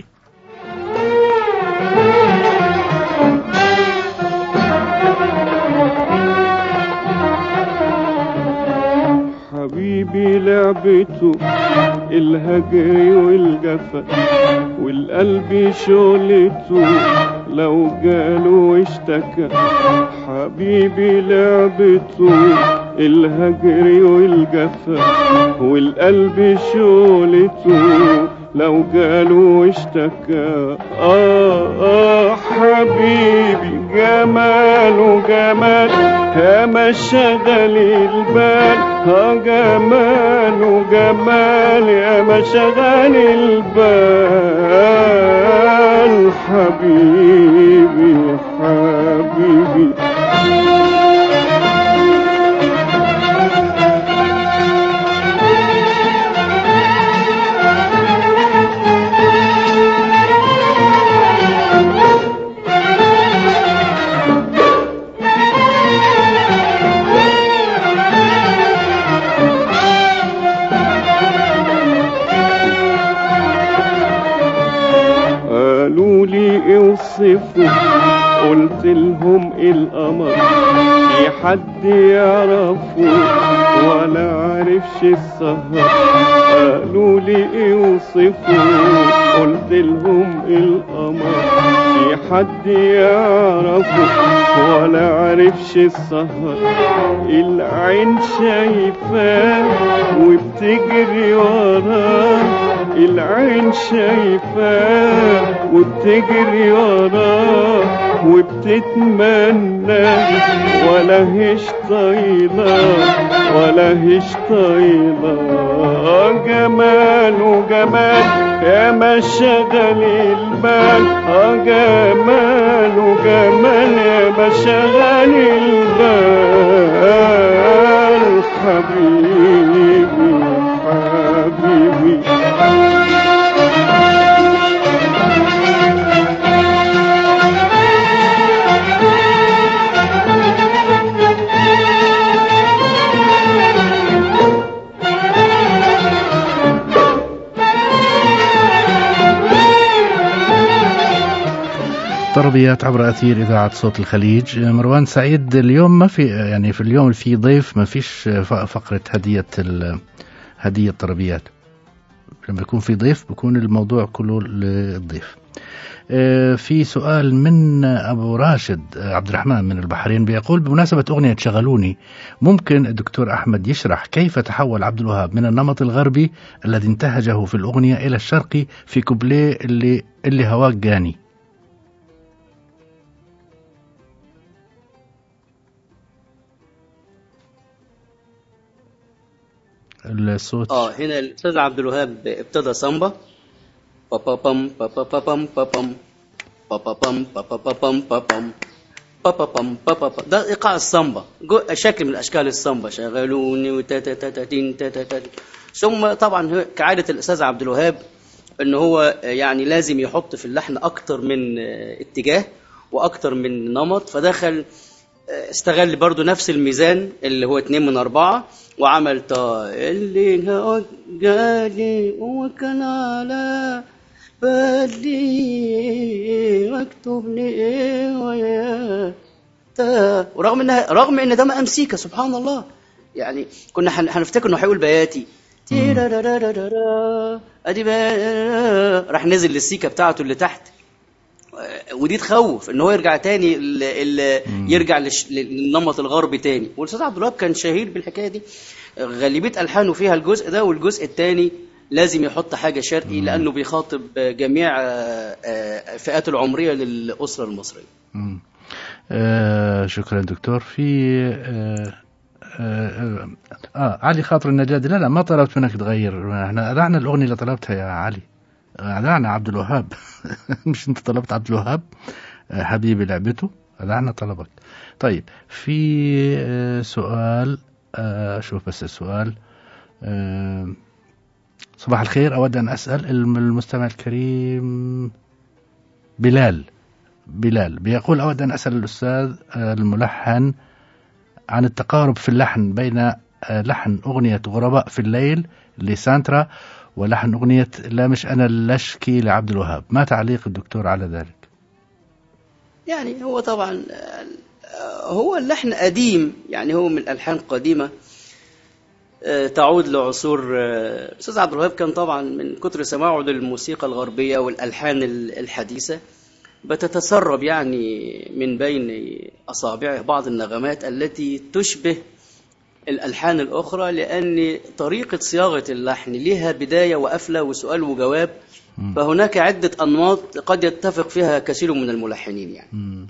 حبيبي لعبته الهجر والجفا والقلب شغلته لو جاله اشتكى حبيبي لعبته الهجر والجفا والقلب شغلته لو جاله اشتكى آه آه حبيبي جماله جمال يا ما شغل البال آه جماله جمال يا ما شغل البال حبيبي حبيبي قالوا لي اوصفوا قلت لهم القمر في حد يعرفه ولا عرفش السهر قالوا لي اوصفوا قلت لهم القمر في حد يعرفه ولا عرفش السهر العين شايفاه وبتجري وراه العين شايفاه وبتجري وراه وبتتمنى ولا هيش طايلة ولا هيش طايلة جمال وجمال يا ما شغل البال اه جمال وجمال يا ما شغل البال حبيبي حبيبي طربيات عبر أثير إذاعة صوت الخليج مروان سعيد اليوم ما في يعني في اليوم اللي في ضيف ما فيش ف- فقرة هدية ال- هدية طربيات لما يكون في ضيف بيكون الموضوع كله للضيف آه، في سؤال من أبو راشد آه، عبد الرحمن من البحرين بيقول بمناسبة أغنية شغلوني ممكن الدكتور أحمد يشرح كيف تحول عبد الوهاب من النمط الغربي الذي انتهجه في الأغنية إلى الشرقي في كوبليه اللي اللي هواك جاني الصوت اه هنا الاستاذ عبد الوهاب ابتدى سامبا بابا بام بابا بام بابام بابا بام بابا بام بابام بابا بام بابا بام ده ايقاع السامبا جو- شكل من اشكال السامبا شغلوني وتاتا تاتا تين تاتا تاتا ثم طبعا هو كعاده الاستاذ عبد الوهاب ان هو يعني لازم يحط في اللحن اكتر من آه، اتجاه واكتر من نمط فدخل استغل برضو نفس الميزان اللي هو اتنين من أربعة وعمل طا اللي هو جالي وكان على بالي مكتوب لي ايه ويا تا ورغم انها رغم ان ده مقام سيكا سبحان الله يعني كنا هن- هنفتكر انه هيقول بياتي تيرارارارارا، ادي بقى- راح نزل للسيكا بتاعته اللي تحت ودي تخوف ان هو يرجع تاني ال ال يرجع للش- للنمط الغربي تاني والاستاذ عبد الوهاب كان شهير بالحكايه دي غالبيه الحانه فيها الجزء ده والجزء الثاني لازم يحط حاجه شرقي لانه بيخاطب جميع آه، آه، فئات العمريه للاسره المصريه مم. آه شكرا دكتور في آه آه, آه علي خاطر النجادي لا لا ما طلبت منك تغير احنا أذعنا الأغنية اللي طلبتها يا علي أذعنا عبد الوهاب مش أنت طلبت عبد الوهاب آه حبيبي لعبته أذعنا طلبك طيب في آه سؤال آه شوف بس السؤال آه صباح الخير أود أن أسأل المستمع الكريم بلال بلال بيقول أود أن أسأل الأستاذ آه، الملحن عن التقارب في اللحن بين آه، لحن أغنية غرباء في الليل لسانترا ولحن أغنية لا مش أنا اللشكي لعبد الوهاب ما تعليق الدكتور على ذلك يعني هو طبعا آه، هو اللحن قديم يعني هو من الالحان قديمه آه، تعود لعصور آه، الاستاذ عبد الوهاب كان طبعا من كتر سماعه للموسيقى الغربيه والالحان ال- الحديثه بتتسرب يعني من بين اصابعه بعض النغمات التي تشبه الالحان الاخرى لان طريقه صياغه اللحن لها بدايه وقفله وسؤال وجواب فهناك عده انماط قد يتفق فيها كثير من الملحنين يعني مم.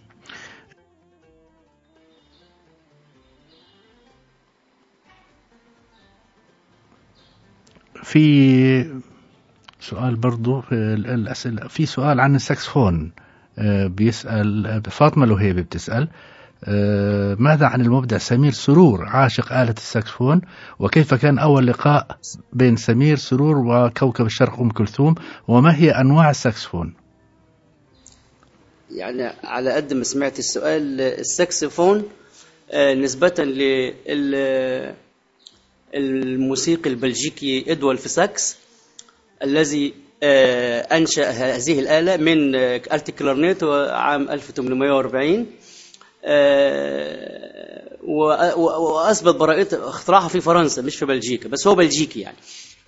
في سؤال برضو في ال- الأسئلة في سؤال عن الساكسفون آه، بيسأل فاطمة لهيبي بتسأل آه، ماذا عن المبدع سمير سرور عاشق آلة الساكسفون وكيف كان أول لقاء بين سمير سرور وكوكب الشرق أم كلثوم وما هي أنواع الساكسفون يعني على قد ما سمعت السؤال الساكسفون آه، نسبة لل الموسيقي البلجيكي إدوالف ساكس الذي آه، أنشأ هذه الآلة من آه، آلة الكلارنيت عام 1840 آه، و- و- وأثبت براءة اختراعها في فرنسا مش في بلجيكا بس هو بلجيكي يعني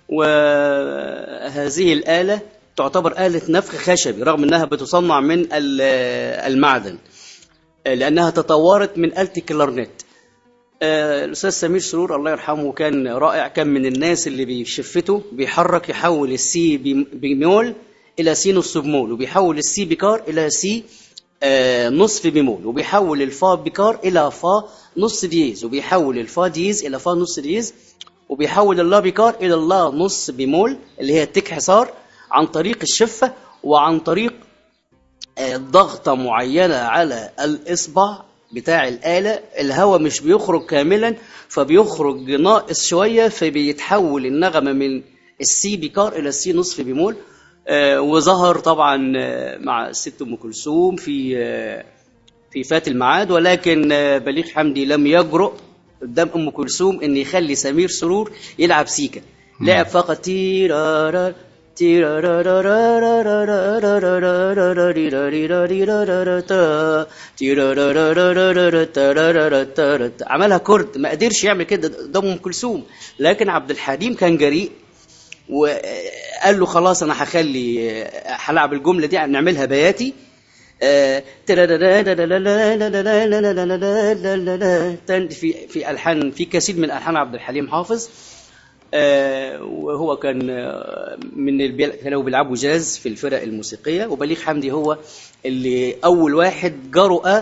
وهذه الآلة تعتبر آلة نفخ خشبي رغم أنها بتصنع من ال- المعدن لأنها تطورت من آلة الكلارنيت آه، الأستاذ سمير سرور الله يرحمه كان رائع كان من الناس اللي بشفته بيحرك يحول السي بم- بمول إلى سي نص بمول وبيحول السي بكار إلى سي آه، نصف بمول وبيحول الفا بكار إلى فا نص دييز وبيحول الفا دييز إلى فا نص دييز وبيحول اللا بكار إلى اللا نص بمول اللي هي التك حصار عن طريق الشفة وعن طريق آه، ضغطة معينة على الإصبع بتاع الآلة الهواء مش بيخرج كاملا فبيخرج ناقص شوية فبيتحول النغمة من السي بكار إلى السي نصف بمول آه، وظهر طبعا آه، مع الست أم كلثوم في آه، في فات الميعاد ولكن آه، بليغ حمدي لم يجرؤ قدام ام كلثوم ان يخلي سمير سرور يلعب سيكا لعب فقط تيرارا عملها كرد ما قدرش يعمل كده ده ام كلثوم لكن عبد الحليم كان جريء وقال له خلاص انا هخلي هلعب الجمله دي نعملها بياتي آه، في في الحان في كثير من الحان عبد الحليم حافظ آه، وهو كان آه، من اللي بيل- كانوا بيلعبوا جاز في الفرق الموسيقيه وبليغ حمدي هو اللي اول واحد جرأ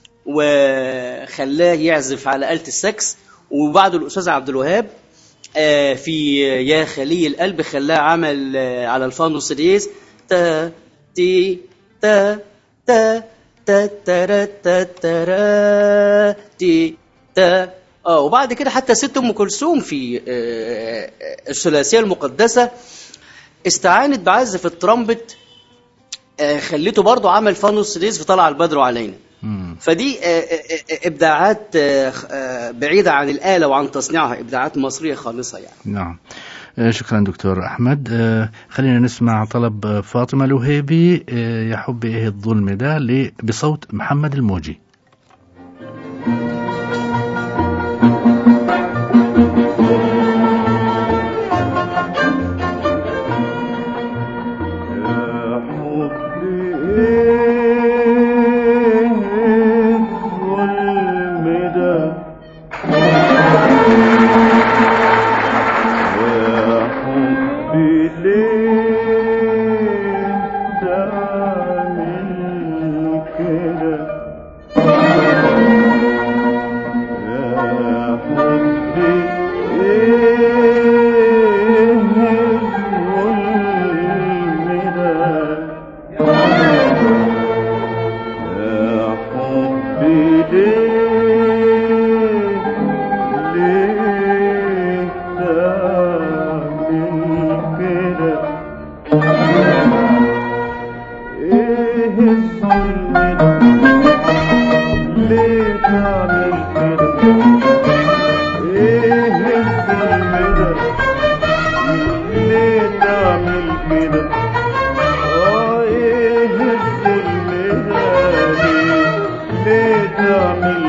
وخلاه يعزف على آلة السكس وبعده الأستاذ عبد الوهاب آه، في يا خلي القلب خلاه عمل آه، على الفانوس ريز تا تي تا تا تا تارا تا تارا تي تا اه وبعد كده حتى ست ام كلثوم في آه، آه، الثلاثيه المقدسه استعانت بعزف الترامبت آه، خليته برضه عمل فانوس ريز في طلع البدر علينا مم. فدي آه، آه، آه، ابداعات آه، آه، بعيده عن الاله وعن تصنيعها ابداعات مصريه خالصه يعني نعم آه، شكرا دكتور أحمد آه، خلينا نسمع طلب آه، فاطمة الوهيبي آه، يا حبي إيه الظلم ده ل- بصوت محمد الموجي يا حبي ايه الظلم ده يا حبي ليه تعمل كده يا حبي ايه الظلم ده يا حبي ليه ليه تعمل كده ايه الظلم ده ليه تعمل كده ايه الظلم ده ليه تعمل كده اه ايه الظلم ده ليه ليه تعمل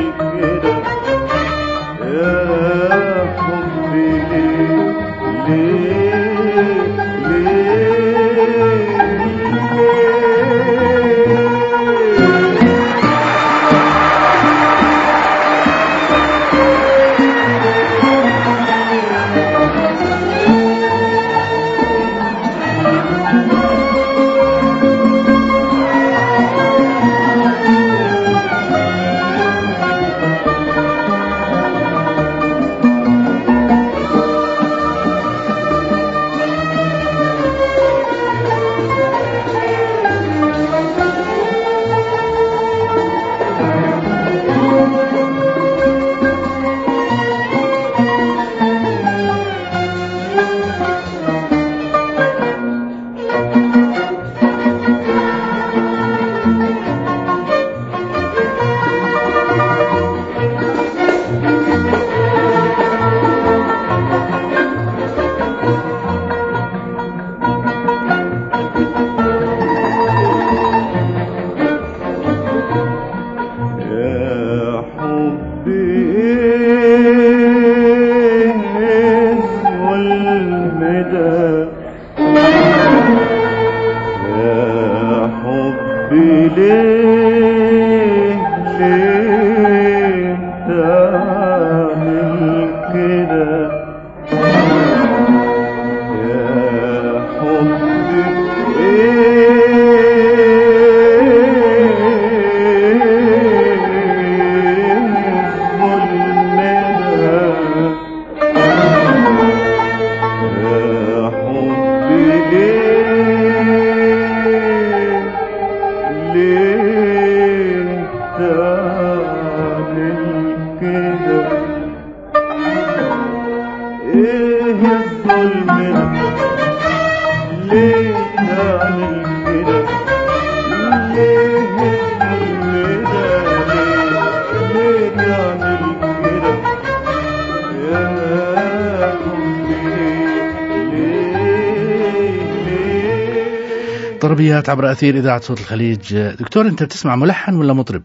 العربيات عبر أثير إذاعة صوت الخليج دكتور أنت بتسمع ملحن ولا مطرب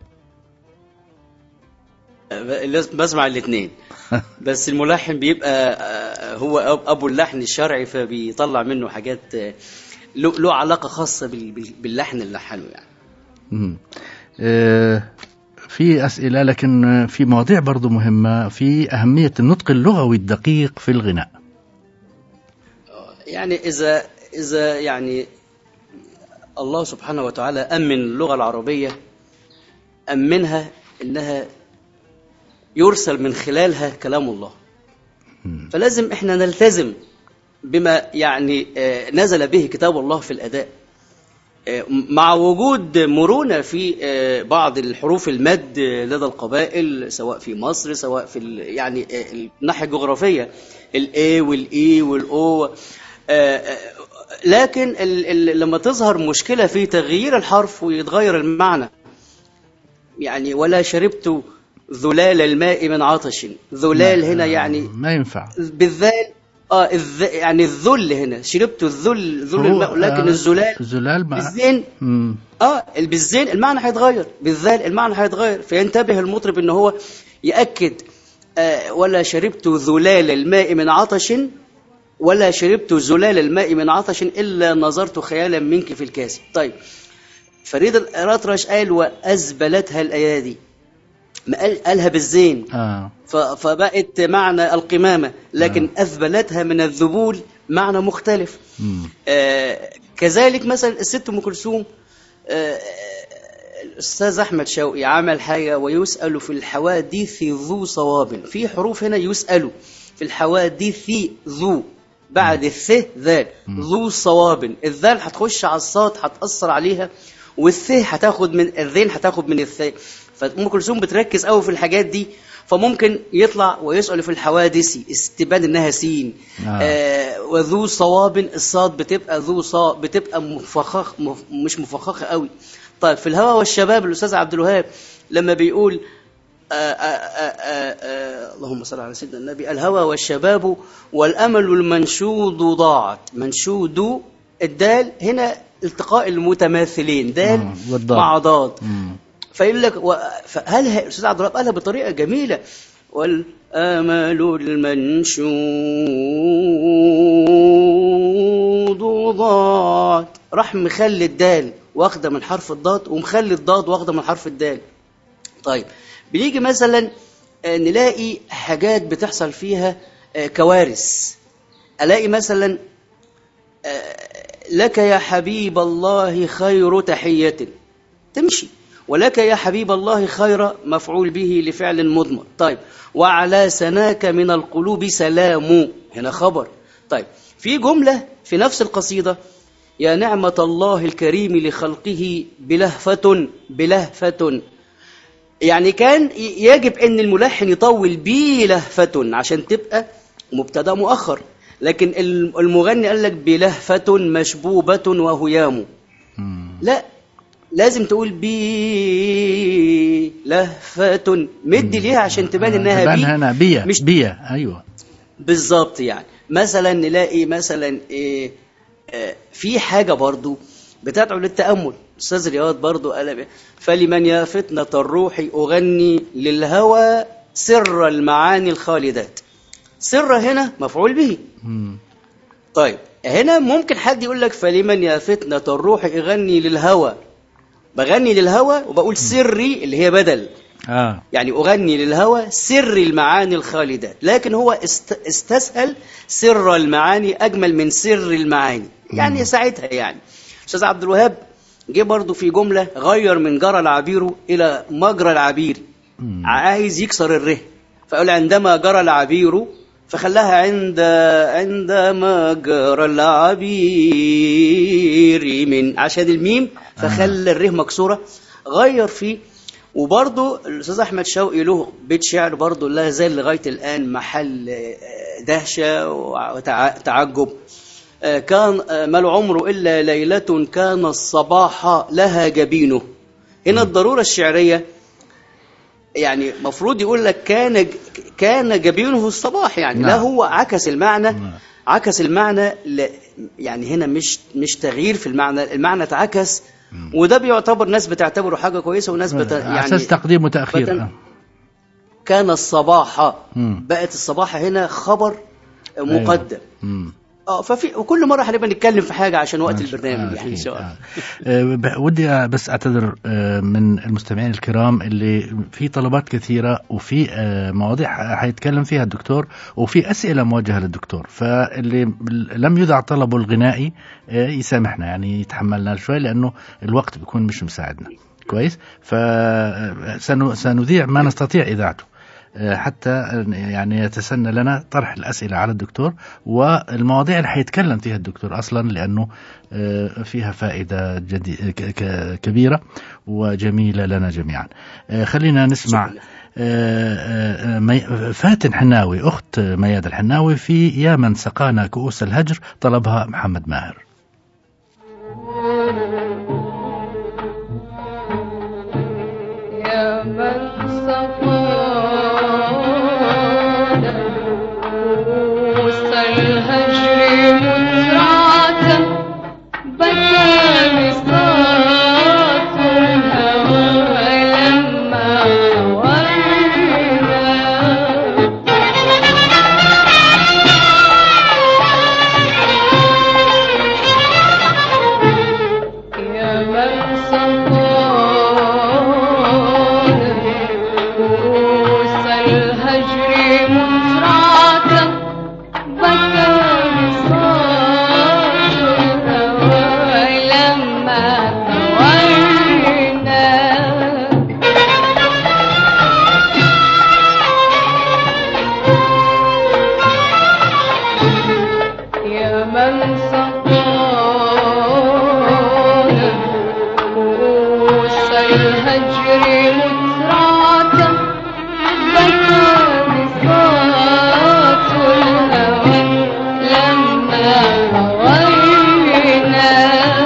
لازم بسمع الاثنين بس الملحن بيبقى آه، هو أب- ابو اللحن الشرعي فبيطلع منه حاجات آه، له له علاقه خاصه بال- بال- باللحن اللي لحنه يعني مم. آه، في أسئلة لكن في مواضيع برضو مهمة في أهمية النطق اللغوي الدقيق في الغناء يعني اذا اذا يعني الله سبحانه وتعالى امن اللغه العربيه امنها انها يرسل من خلالها كلام الله مم. فلازم احنا نلتزم بما يعني آه، نزل به كتاب الله في الاداء آه، مع وجود مرونه في آه، بعض الحروف المد لدى القبائل سواء في مصر سواء في ال- يعني آه، الناحيه الجغرافيه الاي والاي والاو آه، آه، لكن ال- ال- لما تظهر مشكله في تغيير الحرف ويتغير المعنى يعني ولا شربت ذلال الماء من عطش ذلال هنا يعني ما ينفع بالذال اه الذ... يعني الذل هنا شربت الذل ذل هو- الماء لكن آه، الزلال الزلال مع بالزين مم. اه بالزين المعنى هيتغير بالذال المعنى هيتغير فينتبه المطرب ان هو ياكد آه ولا شربت ذلال الماء من عطش ولا شربت زلال الماء من عطش الا نظرت خيالا منك في الكاس طيب فريد الأطرش قال وأزبلتها الأيادي ما قال قالها بالزين آه. ف- فبقت معنى القمامة لكن أذبلتها من الذبول معنى مختلف مم. آه كذلك مثلا الست أم كلثوم آه الأستاذ أحمد شوقي عمل حاجة ويسأل في الحوادث ذو صواب في حروف هنا يسأل في الحوادث ذو بعد الث ذال ذو صواب الذال هتخش على الصاد هتأثر عليها والث هتاخد من الذين هتاخد من الثاء فأم كلثوم بتركز قوي في الحاجات دي فممكن يطلع ويسأل في الحوادث استبان انها سين آه. آه وذو صواب الصاد بتبقى ذو صاد بتبقى مفخخ مف مش مفخخه قوي طيب في الهوى والشباب الاستاذ عبد الوهاب لما بيقول آه آه آه آه آه اللهم صل على سيدنا النبي الهوى والشباب والامل المنشود ضاعت منشود الدال هنا التقاء المتماثلين دال مم، والضاد. مع ضاد مم. فيقول لك و... فهل هي- الاستاذ عبد الوهاب قالها بطريقه جميله والامل المنشود ضاد راح مخلي الدال واخده من حرف الضاد ومخلي الضاد واخده من حرف الدال طيب بنيجي مثلا آه، نلاقي حاجات بتحصل فيها آه، كوارث الاقي مثلا آه، لك يا حبيب الله خير تحيه تمشي ولك يا حبيب الله خير مفعول به لفعل مضمر طيب وعلى سناك من القلوب سلام هنا خبر طيب في جملة في نفس القصيدة يا نعمة الله الكريم لخلقه بلهفة بلهفة يعني كان ي- يجب ان الملحن يطول بلهفة عشان تبقى مبتدا مؤخر لكن الم- المغني قال لك بلهفة مشبوبة وهيام مم. لا لازم تقول بي لهفة مد ليها عشان تبان انها تبان بي هنا بيا مش بيا أيوة بالظبط يعني مثلا نلاقي مثلا إيه آه، في حاجة برضو بتدعو للتأمل أستاذ رياض برضو قال ب- فلمن يا فتنة الروح أغني للهوى سر المعاني الخالدات سر هنا مفعول به مم. طيب هنا ممكن حد يقول لك فلمن يا فتنة الروح اغني للهوى بغني للهوى وبقول سري اللي هي بدل آه. يعني أغني للهوى سر المعاني الخالدات لكن هو است استسهل سر المعاني أجمل من سر المعاني يعني ساعتها يعني أستاذ عبد الوهاب جه برضه في جملة غير من جرى العبير إلى مجرى العبير مم. عايز يكسر الره فقال عندما جرى العبير فخلاها عند عندما جرى العبير من عشان الميم فخلى الره مكسوره غير فيه وبرضه الاستاذ احمد شوقي له بيت شعر برضه لا زال لغايه الان محل آه، دهشه وتعجب آه، كان آه، ما العمر الا ليله كان الصباح لها جبينه هنا الضروره الشعريه يعني مفروض يقول لك كان كان جبينه الصباح يعني لا نعم. هو عكس المعنى نعم. عكس المعنى ل... يعني هنا مش مش تغيير في المعنى المعنى اتعكس وده بيعتبر ناس بتعتبره حاجه كويسه وناس بت... على يعني اساس تقديم وتاخير بتن- آه. كان الصباح مم. بقت الصباح هنا خبر مقدم مم. اه ففي وكل مره هنبقى نتكلم في حاجه عشان وقت ماشي. البرنامج آه، يعني ان أكيد. شاء الله آه. آه، ب- ودي بس اعتذر آه، من المستمعين الكرام اللي في طلبات كثيره وفي آه، مواضيع حيتكلم فيها الدكتور وفي اسئله موجهه للدكتور فاللي لم يدع طلبه الغنائي آه، يسامحنا يعني يتحملنا شوي لانه الوقت بيكون مش مساعدنا كويس فسنذيع ما نستطيع اذاعته آه، حتى آه، يعني يتسنى لنا طرح الأسئلة على الدكتور والمواضيع اللي حيتكلم فيها الدكتور أصلا لأنه آه، فيها فائدة جدي ك- ك- كبيرة وجميلة لنا جميعا آه، خلينا نسمع شكراً. آه، آه، مي- فاتن حناوي أخت مياد الحناوي في يا من سقانا كؤوس الهجر طلبها محمد ماهر يا من سقانا كؤوس الهجر مزرعة بكى بساط الهوى لما ورنا يا من سقانا كؤوس الهجر مزرعة بكى بساط الهوى لما ثورنا يا من سقانا كؤوس الهجر مزرعة بكى بساط الهوى لما هوينا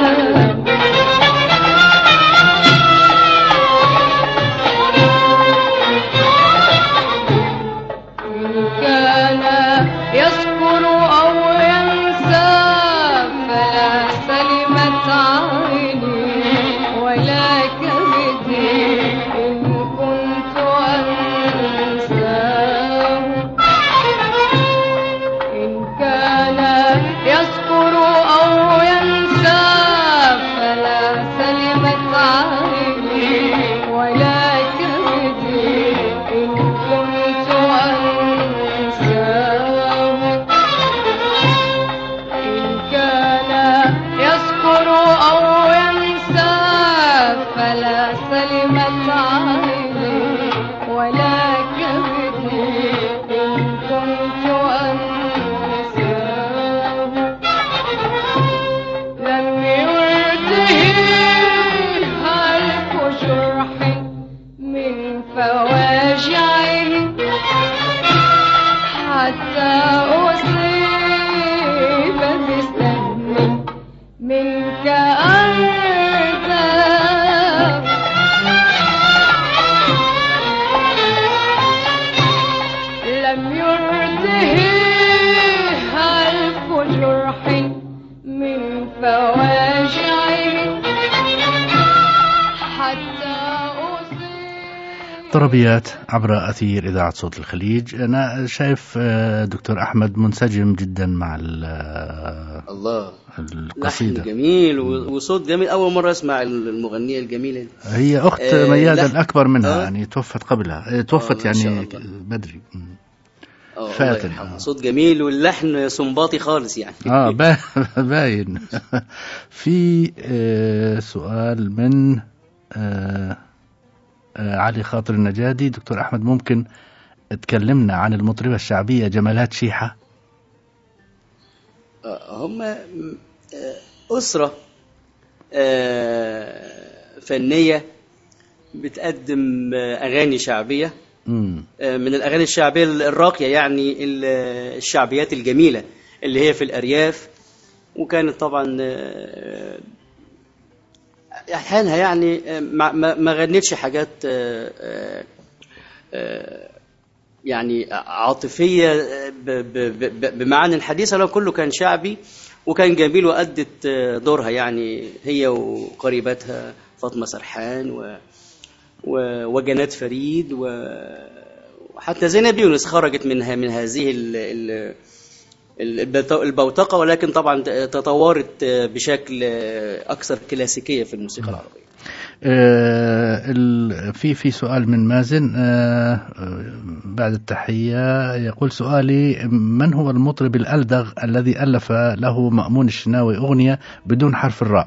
إن كان يذكر أو ينسى فلا سلمت عيني ولا كبدي إن كنت أنساه إن كان يذكر أو ينسى فلا سلمت عيني ولا كبدي إن كنت أنساه إن كان يذكر أو ينسى فلا سلمت عيني ولا كبدي إن كنت أنساه لم يرده هلك جرح من فواجعه حتى أصيب بسهم منك أنت لم يرده ألف جرح من فواجعه حتى أصيب طربيات عبر أثير إذاعة صوت الخليج أنا شايف آه، دكتور أحمد منسجم جدا مع ال- آه، الله لحن القصيدة جميل و- وصوت جميل اول مره اسمع المغنيه الجميله دي هي أخت آه، مياد لحن. الأكبر منها آه. يعني توفت قبلها آه، توفت آه، ما شاء يعني الله. بدري مم. اه الله فاتن. يرحمها. آه. صوت جميل واللحن سنباطي خالص يعني اه با- باين في آه، سؤال من آه، آه، علي خاطر النجادي دكتور احمد ممكن تكلمنا عن المطربه الشعبيه جمالات شيحه آه، هم آه، أسرة آه، فنية بتقدم آه، أغاني شعبية مم. آه، من الأغاني الشعبية الراقية يعني ال- الشعبيات الجميلة اللي هي في الأرياف وكانت طبعا آه، أحيانها يعني آه، ما- ما ما غنتش حاجات آه، آه، آه، يعني عاطفيه ب- ب- ب- بمعنى الحديث لو كله كان شعبي وكان جميل وادت دورها يعني هي وقريبتها فاطمه سرحان و و- وجنات فريد و- وحتى زينب يونس خرجت منها من هذه ال ال البت- البوتقه ولكن طبعا تطورت بشكل اكثر كلاسيكيه في الموسيقى العربيه آه، ال- في في سؤال من مازن آه، آه، بعد التحية يقول سؤالي من هو المطرب الألدغ الذي ألف له مأمون الشناوي أغنية بدون حرف الراء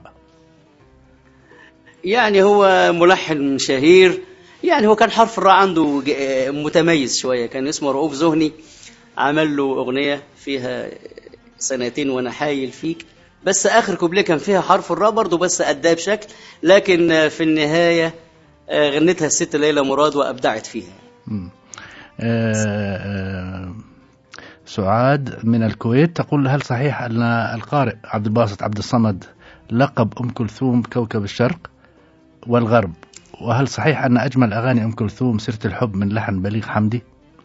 يعني هو ملحن شهير يعني هو كان حرف الراء عنده ج- متميز شويه كان اسمه رؤوف زهني عمل له اغنيه فيها سنتين وانا حايل فيك بس اخر كوبليه كان فيها حرف الراء برضه بس اداه بشكل لكن في النهايه آه، غنتها الست ليلى مراد وابدعت فيها مم. آه، آه، سعاد من الكويت تقول هل صحيح أن القارئ عبد الباسط عبد الصمد لقب أم كلثوم كوكب الشرق والغرب وهل صحيح أن أجمل أغاني أم كلثوم سيرة الحب من لحن بليغ حمدي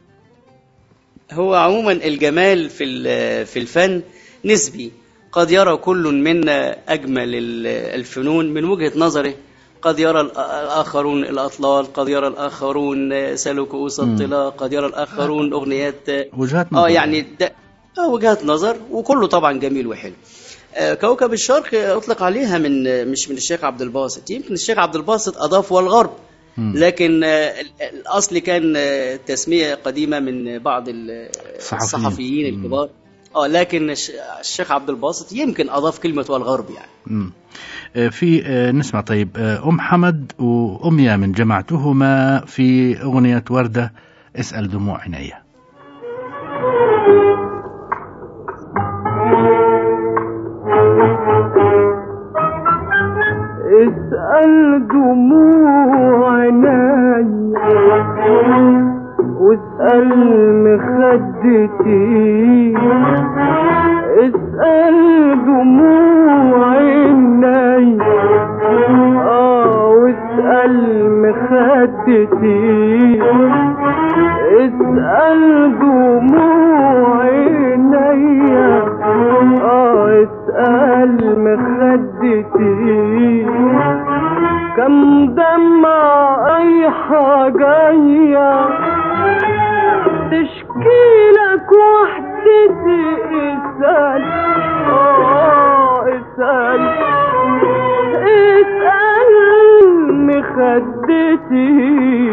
هو عموما الجمال في ال- في الفن نسبي قد يرى كل منا اجمل ال- الفنون من وجهه نظره قد يرى الآ- الاخرون الاطلال قد يرى الاخرون سلوا كؤوس الطلا قد يرى الاخرون اغنيات وجهات نظر اه يعني ده آه وجهات نظر وكله طبعا جميل وحلو آه، كوكب الشرق اطلق عليها من مش من الشيخ عبد الباسط يمكن الشيخ عبد الباسط اضاف والغرب مم. لكن آه، ال- الاصل كان آه، تسميه قديمه من بعض ال- الصحفيين. الصحفيين مم. الكبار اه لكن الش- الشيخ عبد الباسط يمكن اضاف كلمه والغرب يعني مم. آه، في آه، نسمع طيب آه، أم حمد وأم يامن جمعتهما في أغنية وردة اسأل دموع عينيا اسأل دموع عيني واسأل مخدتي اسأل دموع عيني اه واسأل مخدتي اسأل دموع عيني اه اسأل مخدتي كم دمع اي حاجة تشكي لك وحدتي اسأل اه اسأل اسأل مخدتي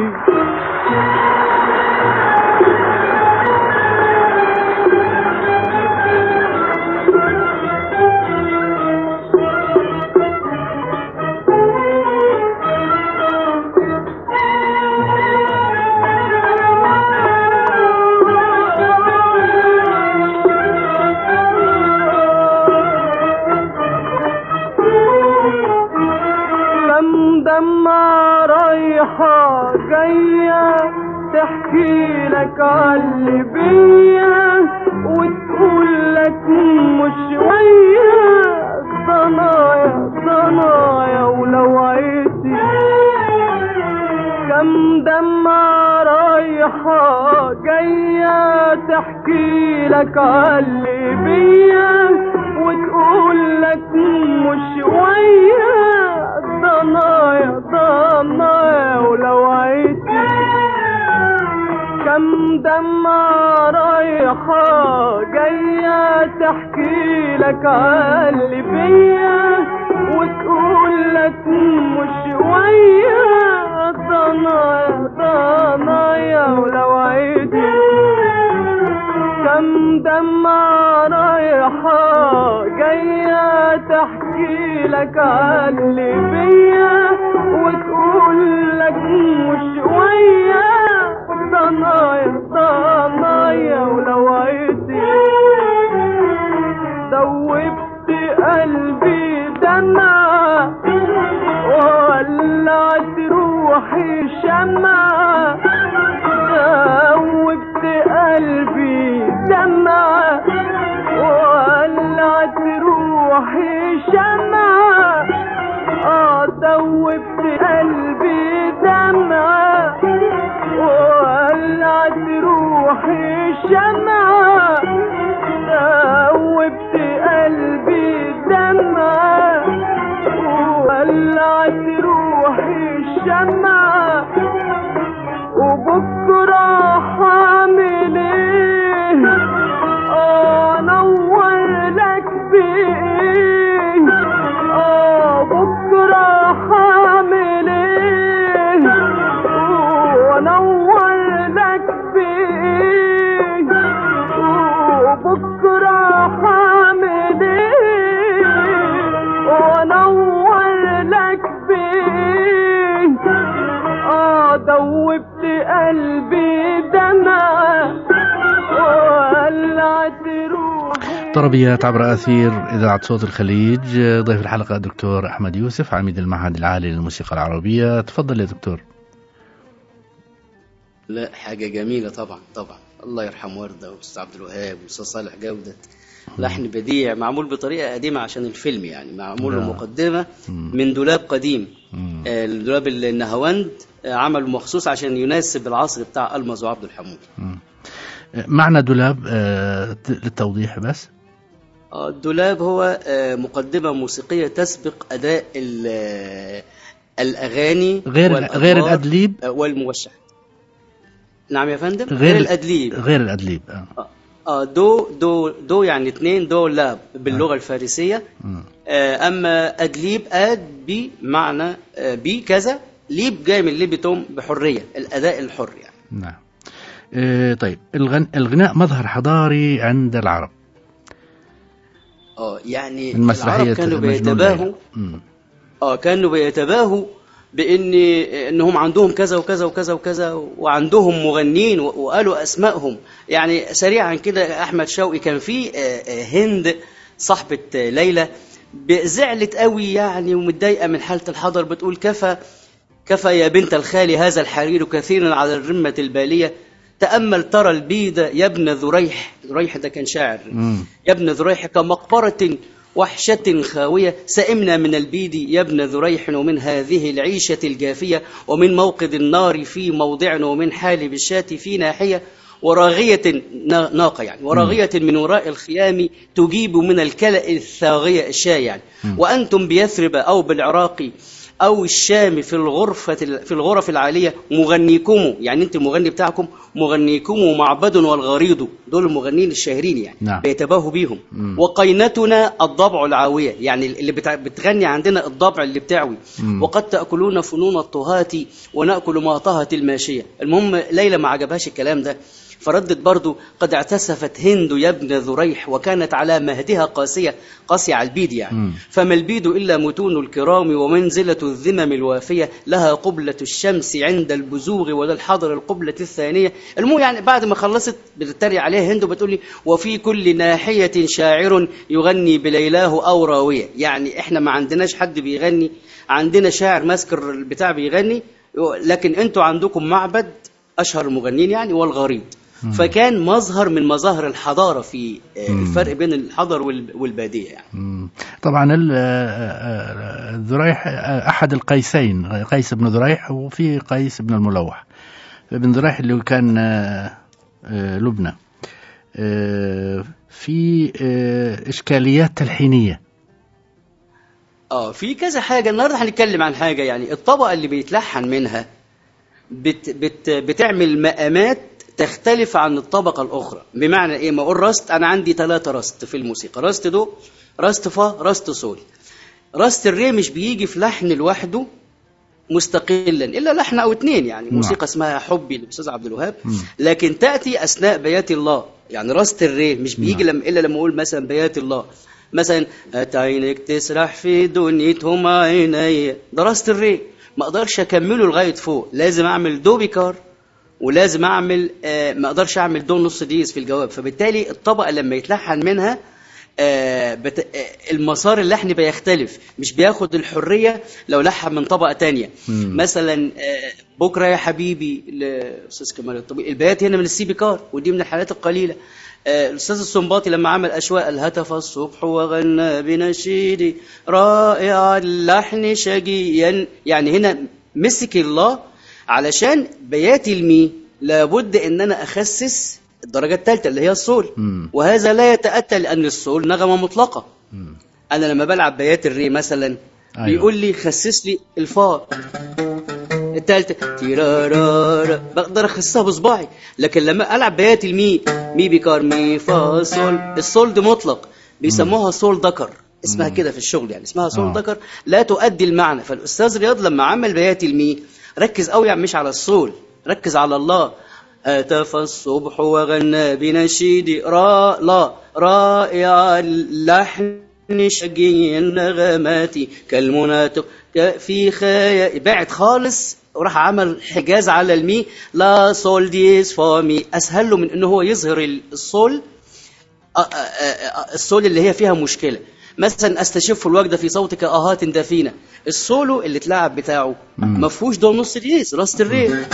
كم دمع رايحة جاية تحكي لك عاللي بيا وتقول لك مش شوية ضنايا ضنايا ولو عيتي كم دمع رايحة جاية تحكي لك عاللي بيا وتقول لك مش شوية ضنايا ضنايا ولو عيتي كم دمع رايحة جاية تحكي لك عاللي بيا وتقول لك مش شوية ضنايا ضنايا ولو عيتي كم دمع رايحة جاية تحكي لك عاللي بيا وتقول لك مش شوية ضنايا ضنايا ولو عيتي دوبت قلبي دمعة ولعت روحي شمعة دوبت قلبي دمعة ولعت روحي شمعة اه دوبت دوبت قلبي دمعة ولعت روحي طربيات عبر أثير إذاعة صوت الخليج ضيف الحلقة الدكتور أحمد يوسف عميد المعهد العالي للموسيقى العربية تفضل يا دكتور لا حاجة جميلة طبعا طبعا الله يرحم وردة وأستاذ عبد الوهاب وأستاذ صالح جودة لحن بديع معمول بطريقة قديمة عشان الفيلم يعني معمول نعم. مقدمة مم. من دولاب قديم مم. آه، الدولاب النهاوند آه، عمله مخصوص عشان يناسب العصر بتاع ألمز وعبد الحمود مم. معنى دولاب آه، ت- للتوضيح بس آه، الدولاب هو آه، مقدمة موسيقية تسبق أداء ال- آه، الأغاني غير والأدوار، غير الأدليب آه، والموشح نعم يا فندم غير غير الأدليب غير الأدليب آه. اه دو دو دو يعني اثنين دو لاب باللغه الفارسيه مم. آه، اما ادليب اد بي معنى آه، بي كذا ليب جاي من ليبتوم بحريه الاداء الحر يعني نعم آه، طيب الغن... الغناء مظهر حضاري عند العرب اه يعني من مسرحية العرب كانوا مجنون بيتباهوا ليلى. مم. اه كانوا بيتباهوا بان انهم عندهم كذا وكذا وكذا وكذا وعندهم مغنيين و- وقالوا اسمائهم يعني سريعا كده احمد شوقي كان في آه، آه، هند صاحبه آه، ليلى ب- زعلت قوي يعني ومتضايقه من حاله الحضر بتقول كفى كفى يا بنت الخال هذا الحرير كثيرا على الرمة البالية تأمل ترى البيد يا ابن ذريح ذريح ده كان شاعر مم. يا ابن ذريح كمقبرة وحشة خاوية سئمنا من البيد يا ابن ذريح ومن هذه العيشة الجافية ومن موقد النار في موضع ومن حالب الشاة في ناحية وراغية نا- ناقة يعني وراغية من وراء الخيام تجيب من الكلأ الثاغية الشاة يعني وأنتم بيثرب أو بالعراق أو الشام في الغرفة في الغرف العالية مغنيكم يعني أنت المغني بتاعكم مغنيكم معبد والغريض دول المغنيين الشاهرين يعني نعم. بيتباهوا بيهم مم. وقينتنا الضبع العاوية يعني اللي بتع... بتغني عندنا الضبع اللي بتعوي مم. وقد تأكلون فنون الطهاة ونأكل ما طهت الماشية المهم ليلى ما عجبهاش الكلام ده فردت برضو قد اعتسفت هند يا ابن ذريح وكانت على مهدها قاسية قاسية على البيد يعني مم. فما البيد إلا متون الكرام ومنزلة الذمم الوافية لها قبلة الشمس عند البزوغ وللحضر القبلة الثانية المهم يعني بعد ما خلصت بتتريق عليها هند وبتقول لي وفي كل ناحية شاعر يغني بليلاه أو راوية يعني احنا ما عندناش حد بيغني عندنا شاعر ماسك البتاع بيغني لكن انتوا عندكم معبد أشهر المغنيين يعني والغريض فكان مظهر من مظاهر الحضارة في آه، مم. الفرق بين الحضر وال- والبادية يعني مم. طبعا ال- آه، آه، ذريح آه، أحد القيسين قيس بن ذريح وفي قيس بن الملوح ابن ذريح اللي كان آه، آه، لبنى آه، في آه، إشكاليات تلحينية اه في كذا حاجه النهارده هنتكلم عن حاجه يعني الطبقه اللي بيتلحن منها بت بت بتعمل مقامات تختلف عن الطبقه الاخرى بمعنى ايه ما اقول راست انا عندي ثلاثه راست في الموسيقى راست دو راست فا راست سول راست الري مش بيجي في لحن لوحده مستقلا الا لحن او اتنين يعني نعم. موسيقى اسمها حبي للاستاذ عبد الوهاب مم. لكن تاتي اثناء بيات الله يعني راست الري مش بيجي نعم. لما الا لما اقول مثلا بيات الله مثلا هات عينك تسرح في دنيتهم عيني ده راست الري ما اقدرش اكمله لغايه فوق لازم اعمل دو بيكار ولازم اعمل آه ما اقدرش اعمل دو نص ديز في الجواب فبالتالي الطبقه لما يتلحن منها آه بت... آه المسار اللحن بيختلف مش بياخد الحريه لو لحن من طبقه تانية مم. مثلا آه بكره يا حبيبي لاستاذ كمال الطبيب البيات هنا من السي بيكار ودي من الحالات القليله آه، الاستاذ السنباطي لما عمل اشواق الهتف الصبح وغنى بنشيدي رائع اللحن شجيا يعني هنا مسك الله علشان بيات المي لابد ان انا اخسس الدرجه الثالثه اللي هي الصول مم. وهذا لا يتاتى لان الصول نغمه مطلقه مم. انا لما بلعب بيات الري مثلا أيوة. بيقول لي خسس لي الفا الثالثه تيرارارا بقدر اخسسها بصباعي لكن لما العب بيات المي مي بيكار مي فا صول الصول دي مطلق بيسموها صول ذكر اسمها كده في الشغل يعني اسمها صول آه. ذكر لا تؤدي المعنى فالاستاذ رياض لما عمل بيات المي ركز قوي يعني مش على الصول ركز على الله هتف الصبح وغنى بنشيد را لا رائع اللحن شجي النغمات كالمناطق ك- في خيا بعد خالص وراح عمل حجاز على المي لا سول ديز فا مي اسهل له من ان هو يظهر ال- السول آه، آه، آه، السول اللي هي فيها مشكله مثلا استشف الوجد في صوتك اهات دفينه السولو اللي اتلعب بتاعه مم. ما فيهوش دو نص ديز راست الري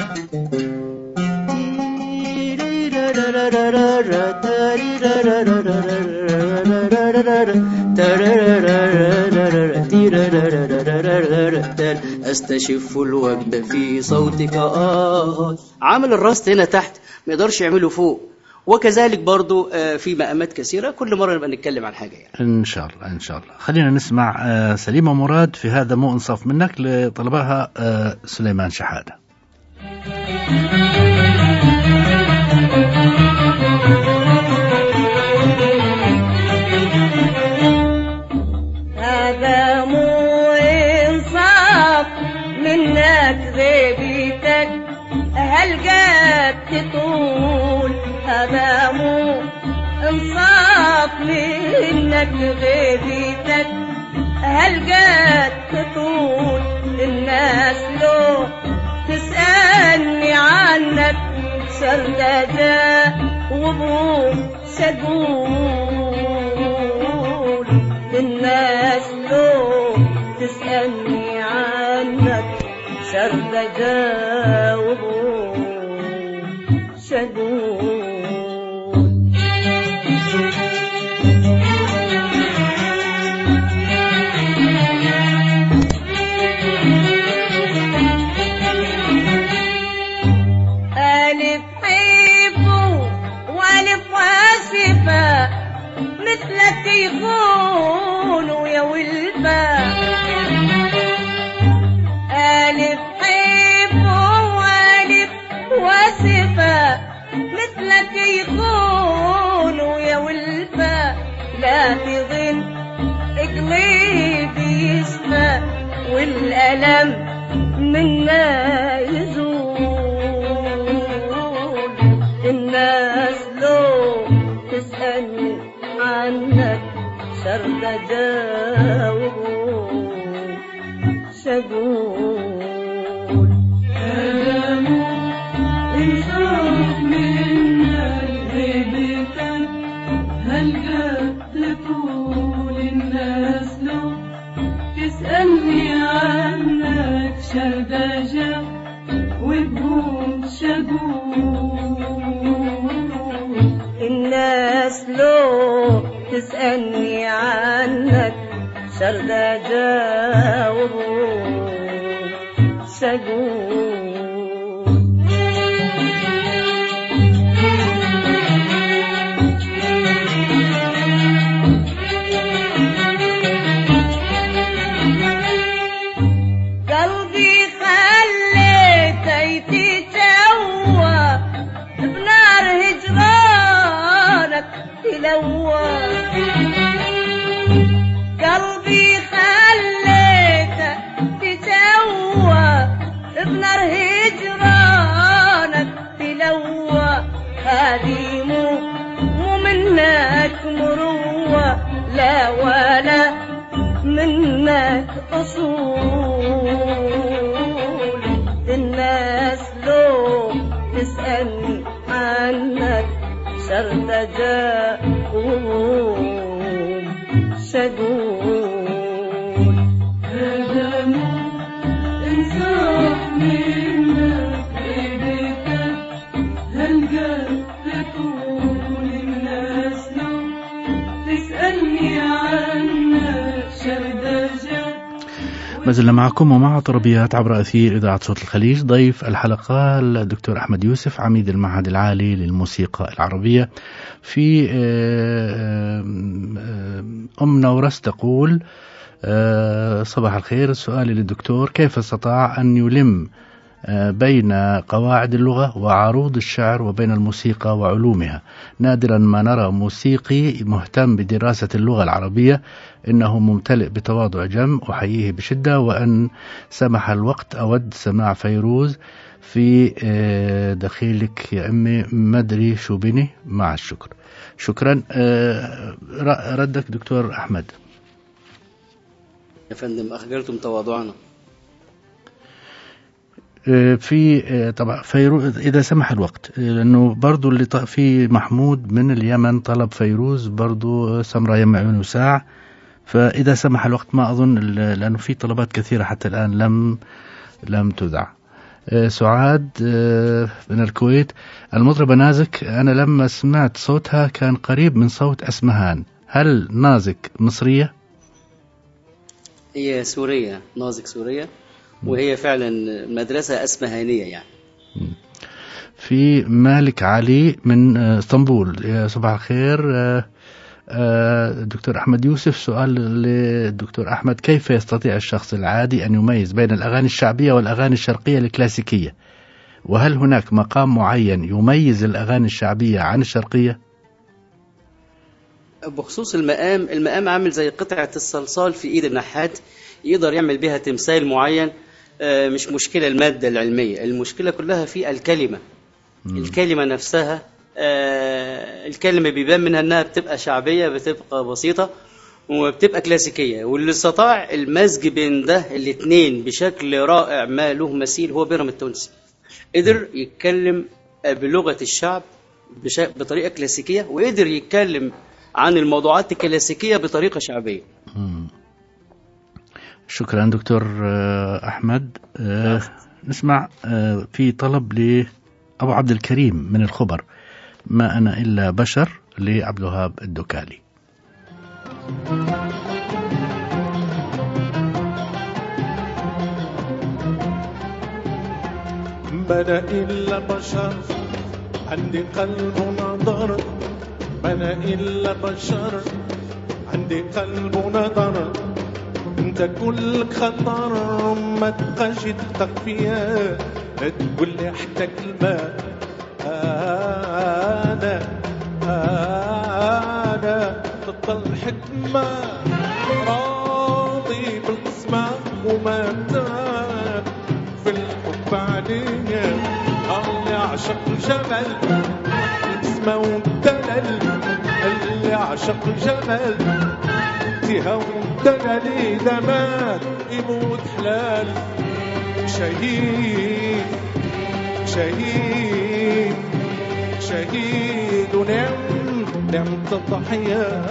استشف الوجد في صوتك آه عامل الراست هنا تحت ما يقدرش يعمله فوق وكذلك برضو آه، في مقامات كثيرة كل مرة نبقى نتكلم عن حاجة يعني إن شاء الله إن شاء الله خلينا نسمع آه، سليمة مراد في هذا مو إنصاف منك لطلبها آه، سليمان شحادة هذا مو انصاف منك غيبتك هل جاب تطول هذا مو انصاف منك غيبتك هل جاب تطول الناس لو تسألني عنك سردجة وبوم سجول الناس لو تسألني عنك سردجة وبوم سجول ألف حيفو وألف واسفة مثلك يخونوا يا ولفة ألف حيفو وألف واسفة مثلك يخونوا يا ولفة لا تظن قلبي يسمى والألم منا يزول الناس لو تسألني عنك سرد جاوبوا شقول انصاف منك غيبتك هل قد طول الناس لو تسألني عنك شردجة وتقوم شقول الناس لو تسألني عنك سرد جاوبوا شقول قلبي خليته يتجوى بنار هجرانك تلوى قلبي خليته تجوى بنار هجرانك تلوى هذه مو مو منك مروة لا ولا منك أصول الناس لو تسألني عنك سرد جاءهم شقول هذا مو انصاف منك غيبتك هل قد طول الناس لو تسألني عنك شردجة ما زلنا معكم ومع طربيات عبر أثير إذاعة صوت الخليج ضيف الحلقة الدكتور أحمد يوسف عميد المعهد العالي للموسيقى العربية في آه، آه، أم نورس تقول آه، صباح الخير سؤالي للدكتور كيف استطاع أن يلم آه، بين قواعد اللغة وعروض الشعر وبين الموسيقى وعلومها نادرا ما نرى موسيقي مهتم بدراسة اللغة العربية إنه ممتلئ بتواضع جم أحييه بشدة وأن سمح الوقت أود سماع فيروز في آه، دخيلك يا أمي مدري شو بني مع الشكر شكرا آه، ر- ردك دكتور أحمد يا فندم أخجلتم تواضعنا آه، في آه، طبعا فيروز اذا سمح الوقت آه، لانه برضو اللي ط- في محمود من اليمن طلب فيروز برضو سمرة يم عيون وساع فاذا سمح الوقت ما اظن ال- لانه في طلبات كثيره حتى الان لم لم تذع آه، سعاد آه، من الكويت المطربة نازك أنا لما سمعت صوتها كان قريب من صوت أسمهان هل نازك مصرية؟ هي سورية نازك سورية وهي فعلا مدرسة أسمهانية يعني في مالك علي من آه، اسطنبول يا صباح الخير آه، آه، دكتور أحمد يوسف سؤال للدكتور أحمد كيف يستطيع الشخص العادي أن يميز بين الأغاني الشعبية والأغاني الشرقية الكلاسيكية وهل هناك مقام معين يميز الأغاني الشعبية عن الشرقية؟ بخصوص المقام المقام عامل زي قطعة الصلصال في إيد النحات يقدر يعمل بها تمثال معين آه، مش مشكلة المادة العلمية المشكلة كلها في الكلمة الكلمة نفسها آه، الكلمة بيبان منها انها بتبقى شعبية بتبقى بسيطة وبتبقى كلاسيكية واللي استطاع المزج بين ده الاتنين بشكل رائع ما له مثيل هو بيرم التونسي قدر يتكلم بلغة الشعب بش- بطريقة كلاسيكية وقدر يتكلم عن الموضوعات الكلاسيكية بطريقة شعبية شكرا دكتور آه، أحمد آه، نسمع آه، في طلب لأبو عبد الكريم من الخبر ما أنا إلا بشر لعبد الوهاب الدكالي بنا إلا بشر عندي قلب ونظر بنا إلا بشر عندي قلب ونظر انت كلك خطر ما تبقاش تدق فيا لا تقول لي حتى كلمة أنا أنا تضل حكمة راضي بالقسمة وما تاب في الحب عليا اللي عشق الجمل القسمة والدلل اللي عشق الجمل انتهى والدلل إذا مات يموت حلال شهيد شهيد شهيد ونعم نعمة الضحية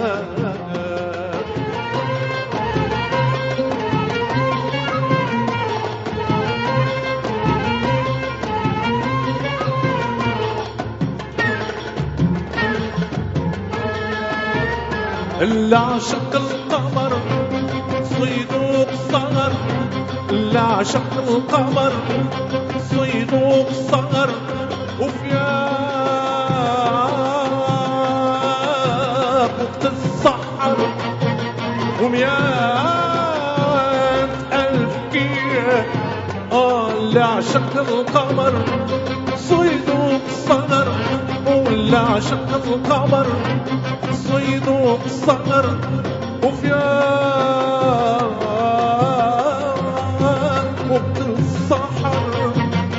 اللي عشق القمر صيدوق صغر اللي عشق القمر صيدوق صغر وفياك وقت السحر وميات ألف كيه آه اللي عشق القمر صيدوق صغر واللي عشق القمر صيدوق صغر وفياك وقت السحر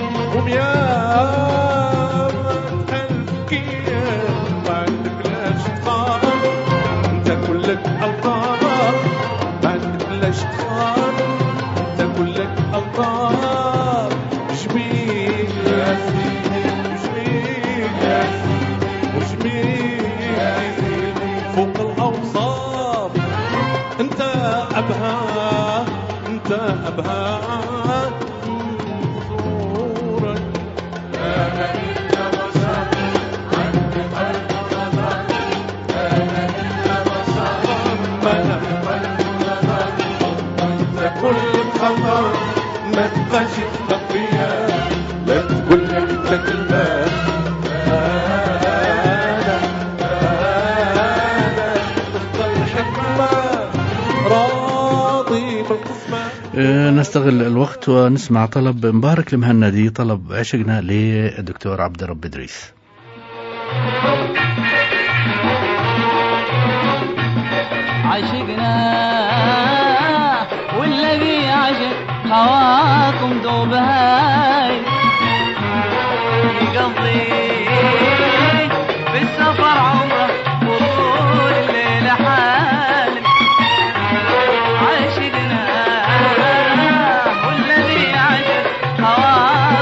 ومياه الكيه ما عندك لاش تخاف انت كلك القاب ما عندك لاش تخاف انت كلك القاب جميل يا سيدي جميل يا سيدي وجميل يا سيدي فوق الاوصاف انت ابها انت ابها صورك كل خطر ما تبقاش تخبيها لا تقول انت كلمة انا انا تفضل حكمة راضي بالقسمة آه، نستغل الوقت ونسمع طلب مبارك المهندي طلب عشقنا للدكتور عبد الرب إدريس عشقنا والذي عشق هواكم دوب هاي يقضي بالسفر عمره وطول الليل حالم عشقنا والذي عشق هواكم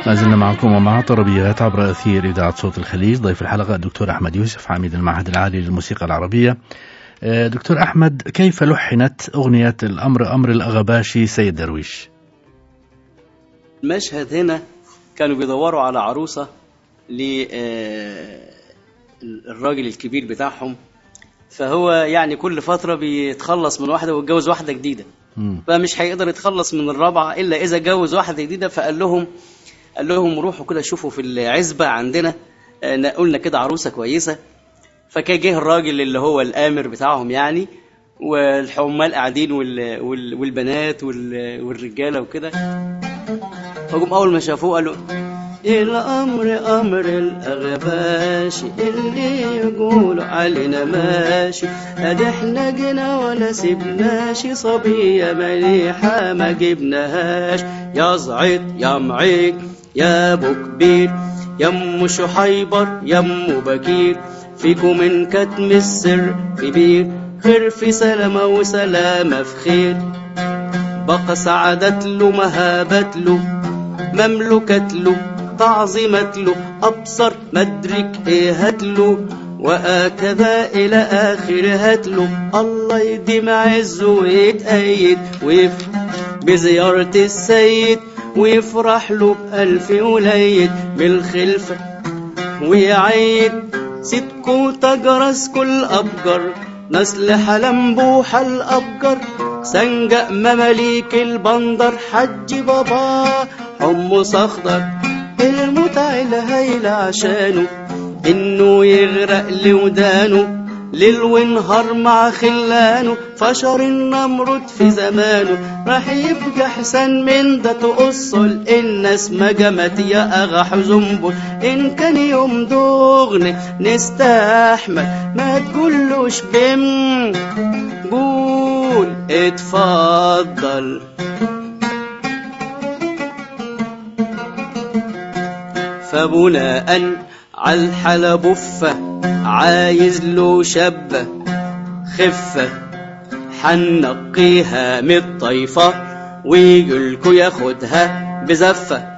ما زلنا معكم ومع طربيات عبر أثير إذاعة صوت الخليج ضيف الحلقة الدكتور أحمد يوسف عميد المعهد العالي للموسيقى العربية آه، دكتور أحمد كيف لحنت أغنية الأمر أمر الأغباشي سيد درويش المشهد هنا كانوا بيدوروا على عروسة للراجل الكبير بتاعهم فهو يعني كل فترة بيتخلص من واحدة ويتجوز واحدة جديدة مم. فمش هيقدر يتخلص من الرابعة إلا إذا جوز واحدة جديدة فقال لهم قال لهم روحوا كده شوفوا في العزبة عندنا آه، قلنا كده عروسة كويسة فكان جه الراجل اللي هو الآمر بتاعهم يعني والحمال قاعدين وال... وال... والبنات وال... والرجالة وكده فجم أول ما شافوه قالوا الأمر أمر الأغباش اللي يقولوا علينا ماشي أدي احنا جينا ولا سبناش صبية مليحة ما جبناهاش يا زعيط يا معيق يا أبو كبير يا أم شحيبر يا أم بكير فيكم من كتم السر كبير خير في سلامة وسلامة في خير بقى سعادت له مهابت له مملكت له تعظيمت له أبصر مدرك إيه هتله وهكذا إلى آخر هتله الله يديم عزه ويتأيد ويف بزيارة السيد ويفرح له بألف وليد بالخلفة ويعيد صدقه تجرس كل أبجر نسل حلمبوح الأبجر سنجق مماليك البندر حج بابا حمص أخضر المتع الهيل عشانه إنه يغرق لودانه ليل ونهار مع خلانه فشر النمرود في زمانه راح يبقى احسن من ده تقصه الناس ما جمت يا اغا حزنبل ان كان يوم دغن نستحمل ما تقولوش بم قول اتفضل فبناء على الحلبفة عايز له شبة خفة حنقيها من الطيفة ويجلكوا ياخدها بزفة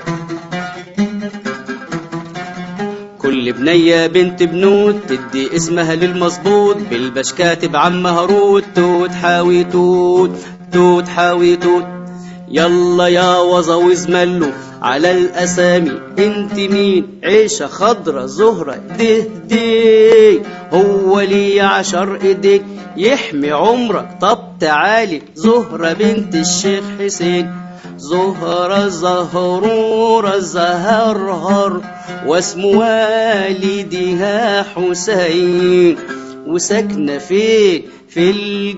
كل بنية بنت بنوت تدي اسمها للمظبوط بالبش كاتب عمها روت توت حاوي توت توت حاوي توت يلا يا وظا وزمله على الأسامي انت مين عيشة خضرة زهرة ده دي هو لي عشر ايديك يحمي عمرك طب تعالي زهرة بنت الشيخ حسين زهرة زهرورة زهرهر واسم والدها حسين وساكنة فين في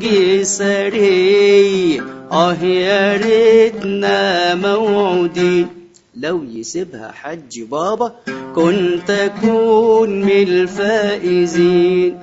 الجسرية اه يا ريتنا موعودين لو يسيبها حج بابا كنت أكون من الفائزين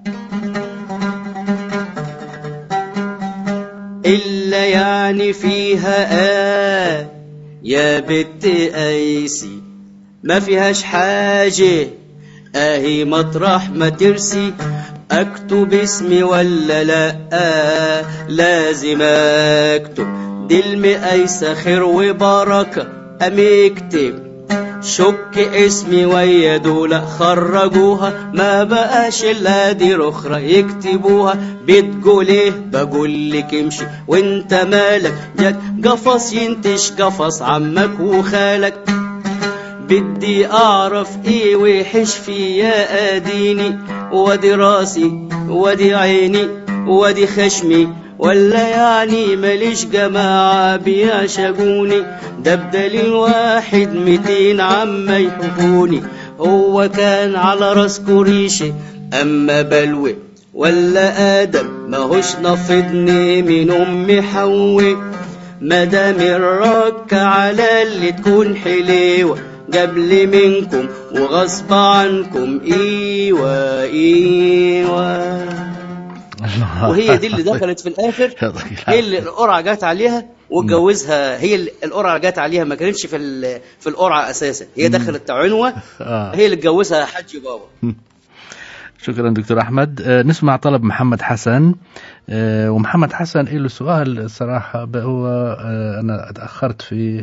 إلا يعني فيها آه يا بنت أيسي ما فيهاش حاجة أهي مطرح ما ترسي أكتب اسمي ولا لا آه لازم أكتب دي المقايسة خير وبركة أم اكتب شك اسمي ويا دول خرجوها ما بقاش الا دي رخرة يكتبوها بتقول ايه بقول لك امشي وانت مالك جاك قفص ينتش قفص عمك وخالك بدي اعرف ايه وحش فيا اديني وادي راسي وادي عيني وادي خشمي ولا يعني ماليش جماعة بيعشقوني ده بدل الواحد ميتين عما يحبوني هو كان على راس كوريشي أما بلوي ولا آدم ماهوش نفضني من أم حواء مدام الرك على اللي تكون حليوة قبل منكم وغصب عنكم ايوه ايوه وهي دي اللي دخلت في الاخر هي اللي القرعه جت عليها واتجوزها هي اللي القرعه جت عليها ما كانتش في ال- في القرعه اساسا هي دخلت عنوه آه. هي اللي اتجوزها حج بابا شكرا دكتور أحمد آه، نسمع طلب محمد حسن آه، ومحمد حسن له سؤال الصراحة ب- هو آه، أنا تأخرت في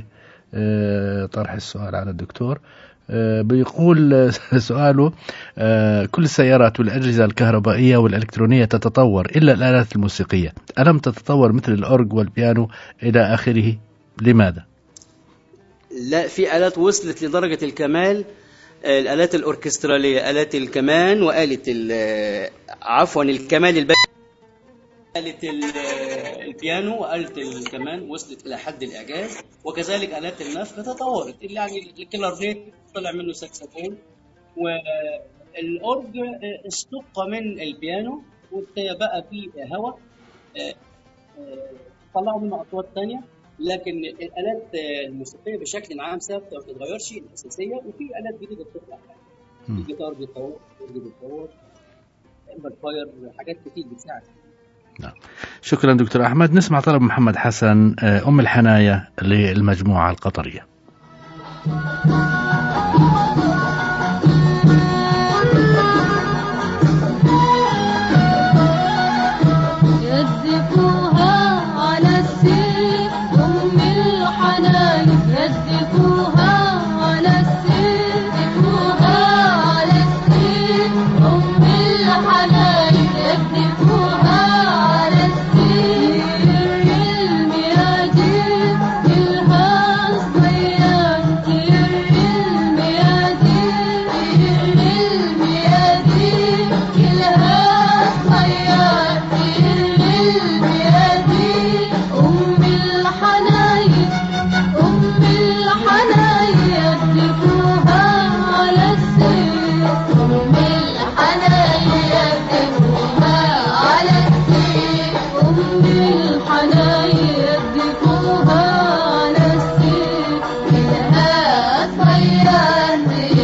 آه، طرح السؤال على الدكتور آه، بيقول آه، سؤاله آه، كل السيارات والأجهزة الكهربائية والإلكترونية تتطور إلا الآلات الموسيقية ألم تتطور مثل الأورج والبيانو إلى آخره لماذا؟ لا في آلات وصلت لدرجة الكمال آه، الآلات الأوركسترالية آلات الكمان وآلة ال- آه، عفوا الكمان الب... آلة ال- آه، البيانو وآلة الكمان وصلت إلى حد الإعجاز وكذلك آلات النفخ تطورت اللي يعني الكلارنيت طلع منه ساكسفون والأورج آه، اشتق من البيانو وبقى فيه هواء آه، آه، طلعوا منه اصوات ثانيه لكن الالات آه، الموسيقيه بشكل عام ثابته ما بتتغيرش الاساسيه وفي الات جديده بتطلع مم. الجيتار بيتطور الأورج بيتطور الفاير حاجات كتير بتساعد نعم. شكرا دكتور أحمد نسمع طلب محمد حسن آه، أم الحناية للمجموعة القطرية يدفوها على السيف أم الحنان يدفوها على السيف يدفوها على السيف أم الحنان يدفوها على السيف الميادين كلها صبيان الميادين الميادين كلها صبيان الميادين أم الحنايا أم الحنايا يدفوها على السيف أم الحنايا يدفوها على السيف أم الحنايا يدفوها على السيف كلها صيان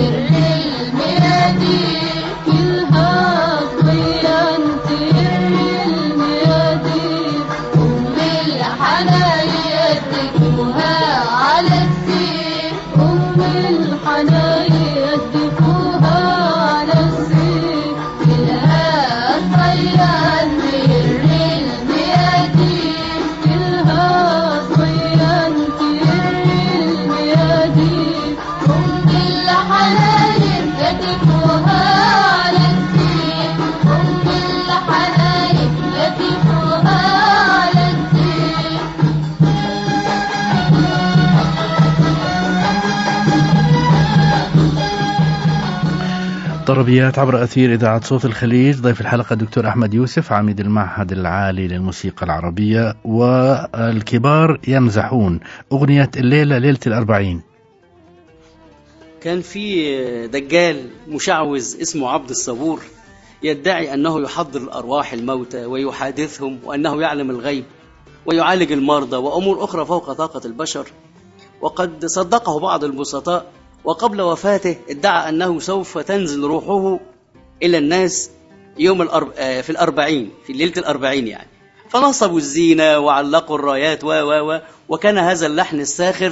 الميادين كلها صيان الميادين أم الحنايا يدفوها على السيف أم الحنايا يدفوها على السيف كلها صيان الميادين كلها صيان الميادين أم الحنايا يدفوها على السيف أم الحنايا يدفوها على السيف طربيات عبر أثير إذاعة صوت الخليج ضيف الحلقة الدكتور أحمد يوسف عميد المعهد العالي للموسيقى العربية والكبار يمزحون أغنية الليلة ليلة الأربعين كان في دجال مشعوذ اسمه عبد الصبور يدعي انه يحضر الارواح الموتى ويحادثهم وانه يعلم الغيب ويعالج المرضى وامور اخرى فوق طاقه البشر وقد صدقه بعض البسطاء وقبل وفاته ادعى انه سوف تنزل روحه الى الناس يوم الأرب... آه، في الأربعين في ليلة الأربعين يعني فنصبوا الزينة وعلقوا الرايات و و و وكان هذا اللحن الساخر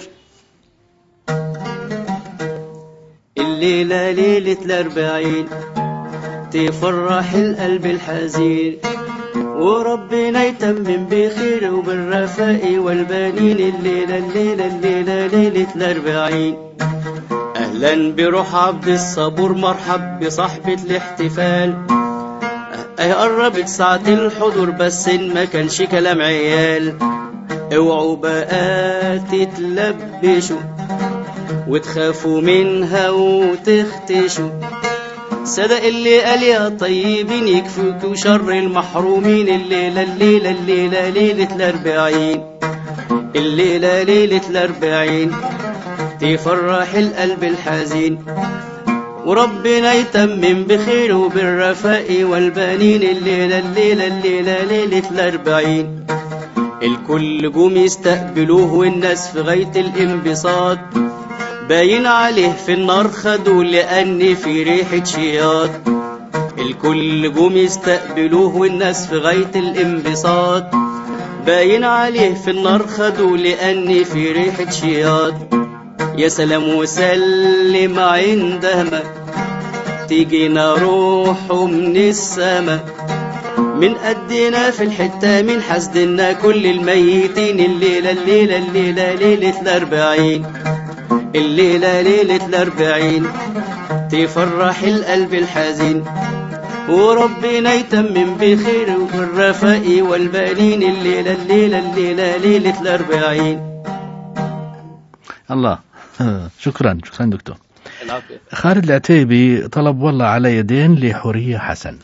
الليلة ليلة الأربعين تفرح القلب الحزين وربنا يتمم بخير وبالرفاء والبنين الليلة الليلة الليلة ليلة الأربعين أهلا بروح عبد الصبور مرحب بصاحبة الاحتفال أه قربت ساعة الحضور بس إن ما كانش كلام عيال اوعوا بقى تتلبشوا وتخافوا منها وتختشوا صدق اللي قال يا طيبين يكفوكوا شر المحرومين الليلة الليلة الليلة ليلة الأربعين الليلة ليلة الأربعين تفرح القلب الحزين وربنا يتمم بخير وبالرفاء والبنين الليلة الليلة الليلة ليلة الأربعين الكل جم يستقبلوه والناس في غاية الانبساط باين عليه في النار خدوا لأن في ريحة شياط الكل جم يستقبلوه والناس في غاية الانبساط باين عليه في النار خدوا لأن في ريحة شياط يا سلام وسلم عندما تيجينا روحه من السما من قدنا في الحتة من حسدنا كل الميتين الليلة الليلة الليلة ليلة الأربعين الليلة ليلة الأربعين تفرح القلب الحزين وربنا يتمم بخير والرفاء والبنين الليلة الليلة الليلة ليلة الأربعين الله شكرا شكرا دكتور العافية خالد العتيبي طلب والله على يدين لحورية حسن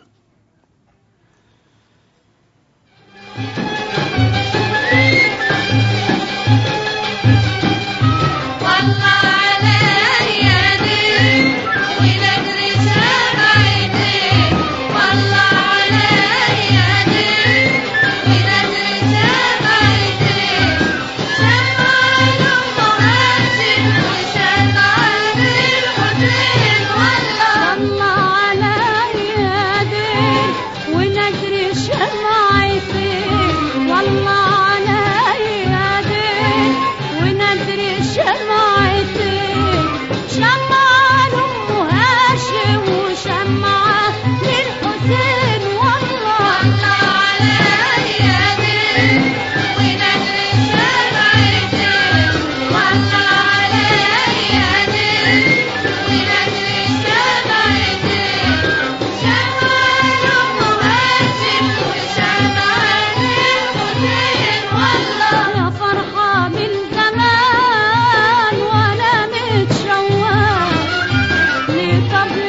والله عليا دين ونجري سبعتين والله عليا دين ونجري سبعتين شمال مهاجم وشمال الحسين والله والله عليا دين ونجري شمعتين والله عليا دين وندري شمعتين شمعة لأم هاشم وشمعة للحسين والله والله عليا دين وندري شمعتين والله عليا دين وندري شمعتين شمعة لأم هاشم وشمعة للحسين والله يا فرحة من زمان وأنا متشوقة لطبل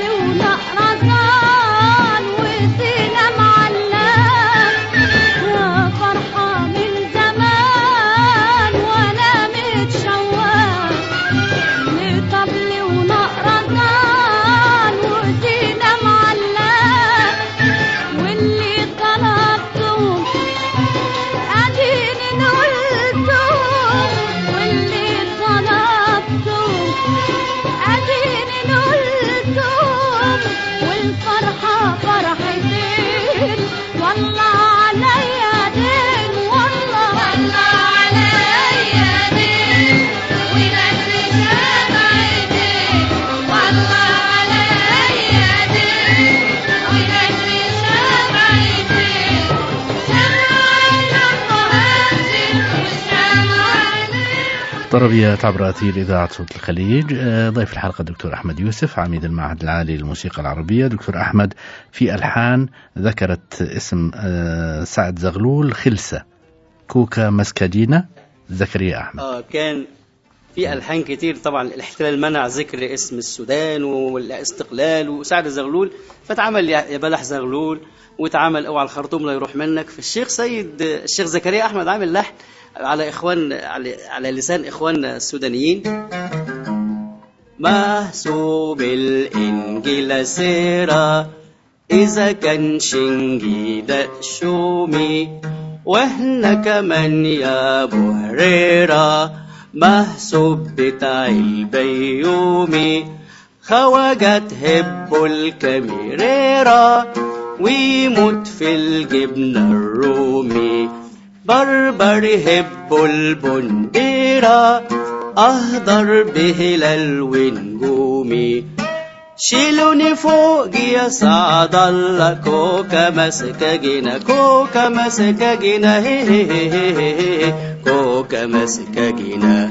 ونقرزان وزينة معلقة يا فرحة من زمان وأنا متشوقة لطبل ونقرزان وزينة معلقة واللي طلبتهم أديني نقولتهم واللي طلبتهم أديني نقولتهم والفرحة فرحتين والله عليا دين والله والله عليا دين ونجري سبعتين والله عليا دين ونجري سبعتين طربيات عبر أثير إذاعة صوت الخليج آه، ضيف الحلقة الدكتور أحمد يوسف عميد المعهد العالي للموسيقى العربية دكتور أحمد في ألحان ذكرت اسم آه، سعد زغلول خلسة كوكا مسكدينة زكريا أحمد اه كان في الحان كتير طبعا الاحتلال منع ذكر اسم السودان والاستقلال وسعد زغلول فاتعمل يا يا بلح زغلول واتعمل اوعى الخرطوم لا يروح منك فالشيخ سيد الشيخ زكريا احمد عامل لحن على اخوان على, على لسان اخواننا السودانيين محسوب الانجيل سيرة اذا كان شنجي ده شومي واحنا كمان يا ابو هريره محسوب بتاع البيومي خواجات هبوا الكاميريرا ويموت في الجبنة الرومي بربر هبوا البنديرة أهدر بهلال ونجومي شيلوني فوق يا سعد الله كوكا ماسكة جينا كوكا ماسكة جينا هي هي هي هي هي هي كوكا ماسكة جينا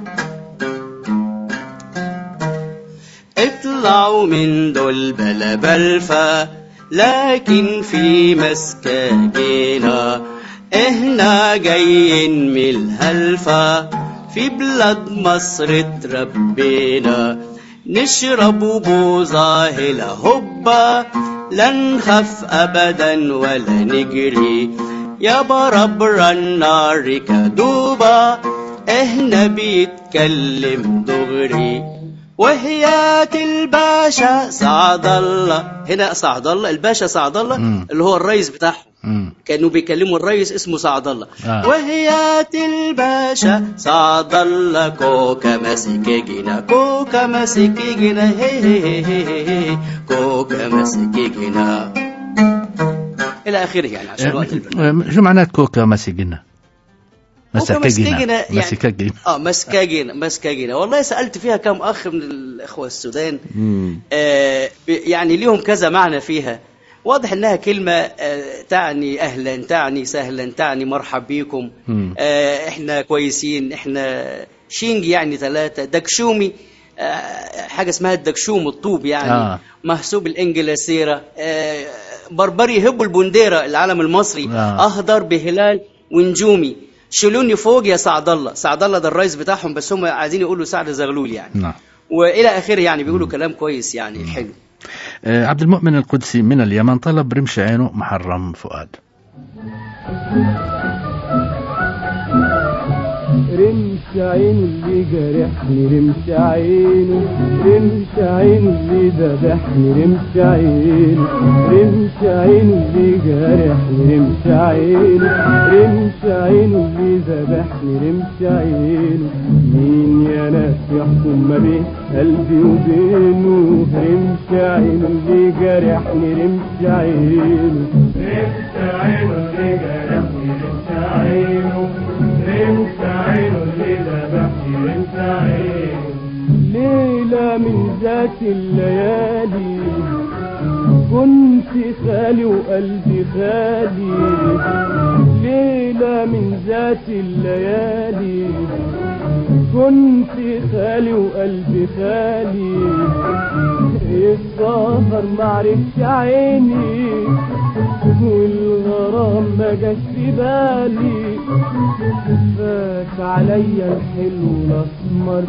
اطلعوا من دول بلا بلفة لكن في مسكاجينا احنا جايين من الهلفة في بلاد مصر اتربينا نشرب بوظة هلا هوبا لا نخاف ابدا ولا نجري يا بربر النار كدوبة احنا بيتكلم دغري وحياة الباشا سعد الله هنا سعد الله الباشا سعد الله مم. اللي هو الرئيس بتاعهم مم. كانوا بيكلموا الرئيس اسمه سعد الله آه. وحياة الباشا سعد الله كوكا ماسك جنا كوكا ماسك جنا هي هي هي هي هي كوكا ماسك جنا الى اخره يعني عشان وقت البرنامج آه، شو معنات كوكا مسكينة كوكا مسكينة يعني- مسكينة اه مسكاجنا مسكاجنا والله سالت فيها كم اخ من الاخوه السودان مم. آه ب- يعني ليهم كذا معنى فيها واضح انها كلمه آه، تعني اهلا تعني سهلا تعني مرحب بيكم مم. آه، احنا كويسين احنا شينج يعني ثلاثه دكشومي آه، حاجه اسمها الدكشوم الطوب يعني آه. محسوب الانجلاسيره آه، بربري يهبوا البنديره العلم المصري آه. اخضر بهلال ونجومي شيلوني فوق يا سعد الله سعد الله ده الرئيس بتاعهم بس هم عايزين يقولوا سعد زغلول يعني نعم والى اخره يعني بيقولوا كلام كويس يعني حلو آه، عبد المؤمن القدسي من اليمن طلب رمش عينه محرم فؤاد رمش عينه اللي جرحني رمش عينه رمش عينه اللي ذبحني رمش عينه رمش عينه اللي جرحني رمش عينه رمش عينه اللي ذبحني رمش عينه مين يا ناس يحكم ما بين قلبي وبينه رمش عينه اللي جرحني رمش عينه رمش عينه اللي جرحني رمش عينه رمش عينه اللي ذبحني رمش عينه ليلة من ذات الليالي كنت خالي وقلبي خالي ليلة من ذات الليالي كنت خالي وقلبي خالي السهر معرفش عيني والغرام ما جاش في بالي فات عليا الحلو الاسمر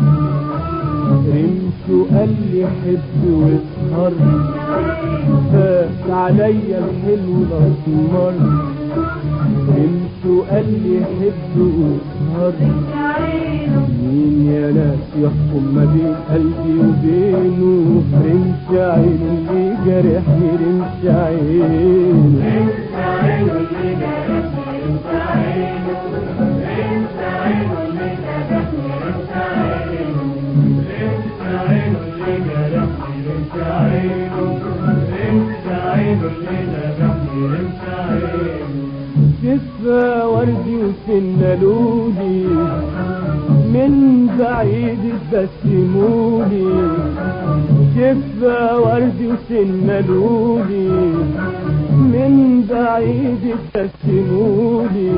رمش قال لي حب واسهر فات عليا الحلو الاسمر رمش قال لي حب واسهر مين يا ناس يحكم ما بين قلبي وبينه رمش عينه اللي جرحني رمش عينه رمش عينه اللي جرحني رمش عينه رمش عينه اللي جرحني رمش عينه رمش عينه اللي جرحني رمش عينه رمش عينه اللي جرحني رمش عينه شفا وردي وسنة لولي من بعيد تبسمولي شفا وردي وسنة لولي من بعيد تبسمولي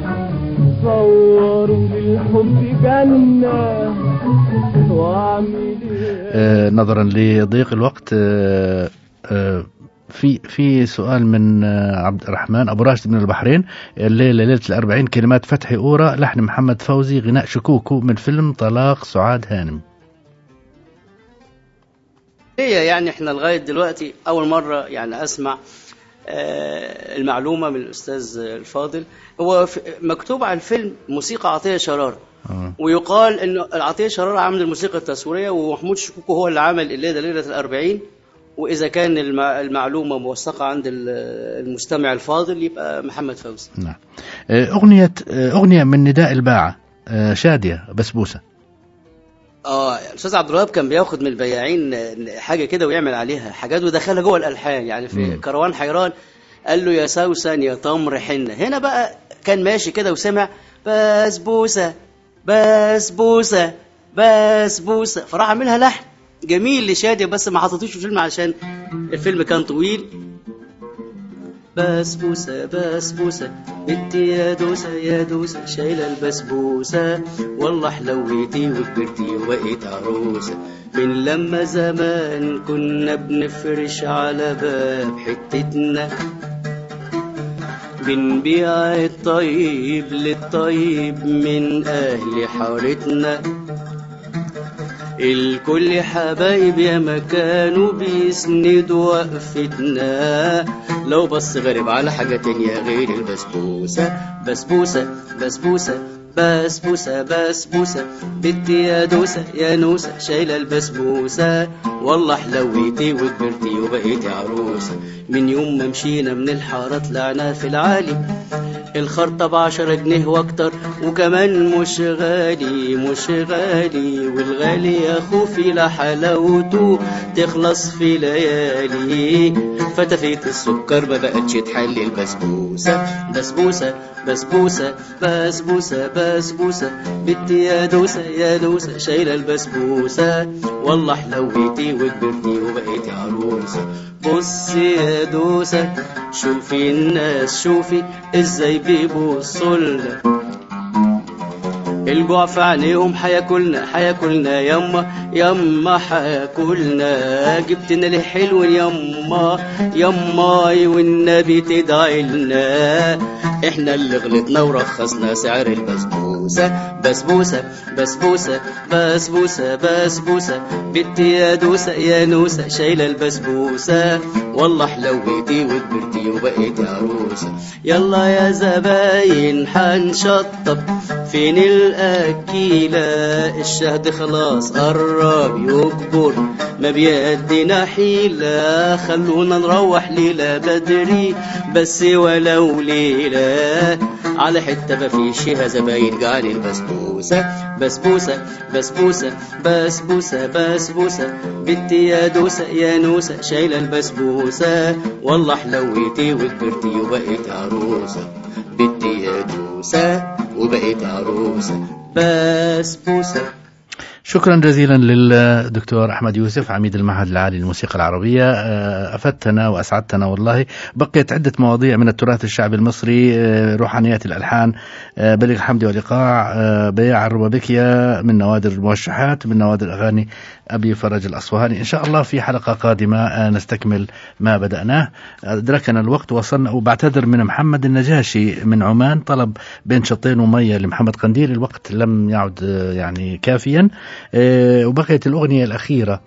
صوروا للحب جنة واعمل آه، نظرا لضيق الوقت آه، آه، في في سؤال من آه، عبد الرحمن ابو راشد من البحرين الليله ليله الأربعين كلمات فتحي اورا لحن محمد فوزي غناء شكوكو من فيلم طلاق سعاد هانم هي يعني احنا لغايه دلوقتي اول مره يعني اسمع آه، المعلومه من الاستاذ الفاضل هو في- مكتوب على الفيلم موسيقى عطيه شراره آه. ويقال انه عطيه شراره عامل الموسيقى التصويريه ومحمود شكوكو هو اللي عمل الليله ليله الأربعين واذا كان المع- المعلومه موثقه عند ال- المستمع الفاضل يبقى محمد فوزي نعم آه، اغنيه آه، اغنيه من نداء الباعه آه، شاديه بسبوسه اه الاستاذ عبد الوهاب كان بياخد من البياعين حاجه كده ويعمل عليها حاجات ودخلها جوه الالحان يعني في مم. كروان حيران قال له يا سوسن يا تمر حنه هنا بقى كان ماشي كده وسمع بسبوسه بسبوسه بسبوسه فراح عاملها لحن جميل لشادي بس ما حطيتوش في الفيلم عشان الفيلم كان طويل بسبوسة بسبوسة بنتي يا دوسة يا دوسة شايلة البسبوسة والله حلويتي وكبرتي وبقيت عروسة من لما زمان كنا بنفرش على باب حتتنا بنبيع الطيب للطيب من أهل حارتنا الكل حبايب يا ما كانوا بيسندوا وقفتنا لو بص غريب على حاجة تانية غير البسبوسة بسبوسة بسبوسة بسبوسة بسبوسة بنتي يا دوسة يا نوسة شايلة البسبوسة والله حلويتي وكبرتي وبقيتي عروسة من يوم ما مشينا من الحارة طلعنا في العالي الخرطة بعشرة جنيه واكتر وكمان مش غالي مش غالي والغالي يا خوفي لحلاوته تخلص في ليالي فتفيت السكر ما بقتش تحلي البسبوسة بسبوسة بسبوسة بسبوسة بسبوسة بنتي يا دوسة يا دوسة شايلة البسبوسة والله حلويتي وكبرتي وبقيتي عروسة بص يا دوسة شوفي الناس شوفي ازاي بيبصوا لنا الجوع في عينيهم حياكلنا حياكلنا يما يما حياكلنا جبتنا ليه حلو يما يما والنبي تدعي لنا احنا اللي غلطنا ورخصنا سعر البسبوسة بسبوسة بسبوسة بسبوسة بسبوسة بنتي يا دوسة يا نوسة شايلة البسبوسة والله حلويتي وكبرتي وبقيتي عروسة يلا يا زباين حنشطب فين الأكيلة الشهد خلاص قرب يكبر ما بيدينا حيلة خلونا نروح ليلة بدري بس ولو ليلة على حتة ما فيش فيها زباين جعل البسبوسة بسبوسة بسبوسة بسبوسة بسبوسة بنتي يا دوسة يا نوسة شايلة البسبوسة والله حلويتي وكبرتي وبقيت عروسة بنتي يا دوسة وبقيت عروسة بسبوسة شكرا جزيلا للدكتور احمد يوسف عميد المعهد العالي للموسيقى العربيه آه، افدتنا واسعدتنا والله بقيت عده مواضيع من التراث الشعبي المصري آه، روحانيات الالحان آه، بليغ حمدي والايقاع آه، بياع الربابيكيا من نوادر الموشحات من نوادر اغاني ابي فرج الاصفهاني ان شاء الله في حلقه قادمه آه، نستكمل ما بداناه ادركنا الوقت وصلنا وبعتذر من محمد النجاشي من عمان طلب بين شطين وميه لمحمد قنديل الوقت لم يعد آه، يعني كافيا آه، وبقيت الأغنية الأخيرة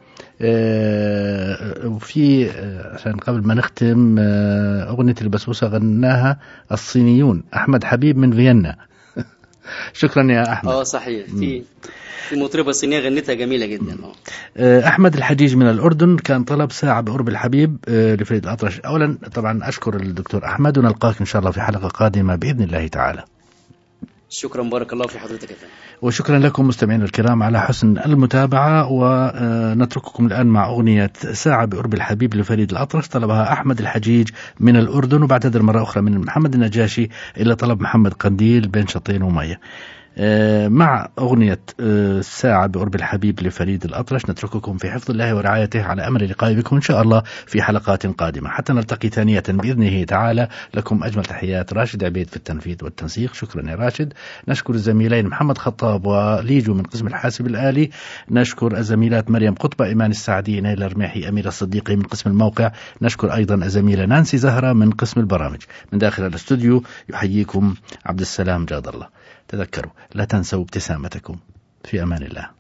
آه، وفي آه، عشان قبل ما نختم آه، أغنية البسبوسة غناها الصينيون أحمد حبيب من فيينا شكرا يا أحمد اه صحيح في في مطربة صينية غنتها جميلة جدا اه آه، أحمد الحجيج من الأردن كان طلب ساعة بقرب الحبيب آه، لفريد الأطرش أولا طبعا أشكر الدكتور أحمد ونلقاك إن شاء الله في حلقة قادمة بإذن الله تعالى شكرا بارك الله في حضرتك يا فندم وشكرا لكم مستمعينا الكرام على حسن المتابعة ونترككم الآن مع أغنية ساعة بقرب الحبيب لفريد الأطرش طلبها أحمد الحجيج من الأردن وبعتذر مرة أخرى من محمد النجاشي إلى طلب محمد قنديل بين شطين ومية آه، مع أغنية آه، ساعة بقرب الحبيب لفريد الأطرش نترككم في حفظ الله ورعايته على أمل لقاء بكم إن شاء الله في حلقات قادمة حتى نلتقي ثانية بإذنه تعالى لكم أجمل تحيات راشد عبيد في التنفيذ والتنسيق شكرا يا راشد نشكر الزميلين محمد خطاب وليجو من قسم الحاسب الآلي نشكر الزميلات مريم قطبة إيمان السعدي نيل الرميحي أمير الصديقي من قسم الموقع نشكر أيضا الزميلة نانسي زهرة من قسم البرامج من داخل الاستوديو يحييكم عبد السلام جاد الله تذكروا لا تنسوا ابتسامتكم في أمان الله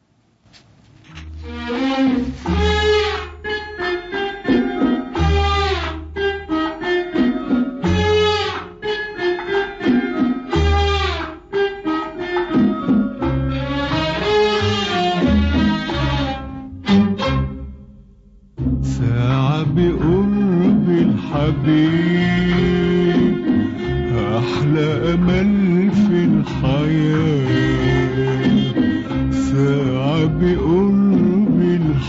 ساعة بقرب الحبيب أحلى أمل في الحياة ساعة بقرب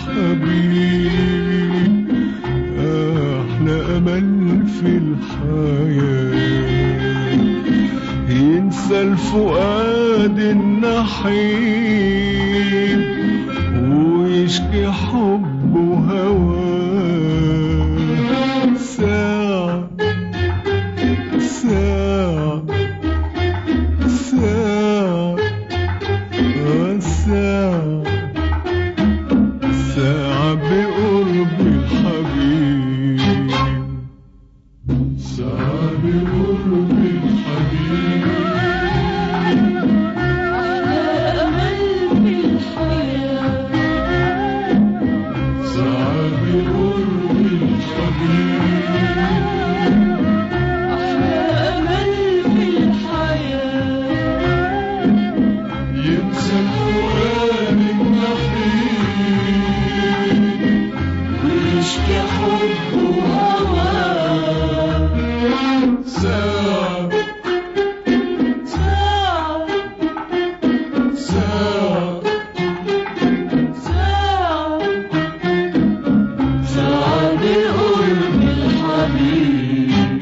الحبيب أحلى أمل في الحياة ينسى الفؤاد النحيب ويشكي حب وهواه ساعة ساعة ساعة آه ساعة ساعة بقرب الحبيب ساعة بقرب الحبيب ساعة بقرب الحبيب ينسى الفؤاد النحيب ويشكي حب وهواه ساعة ساعة ساعة ساعة بقرب الحبيب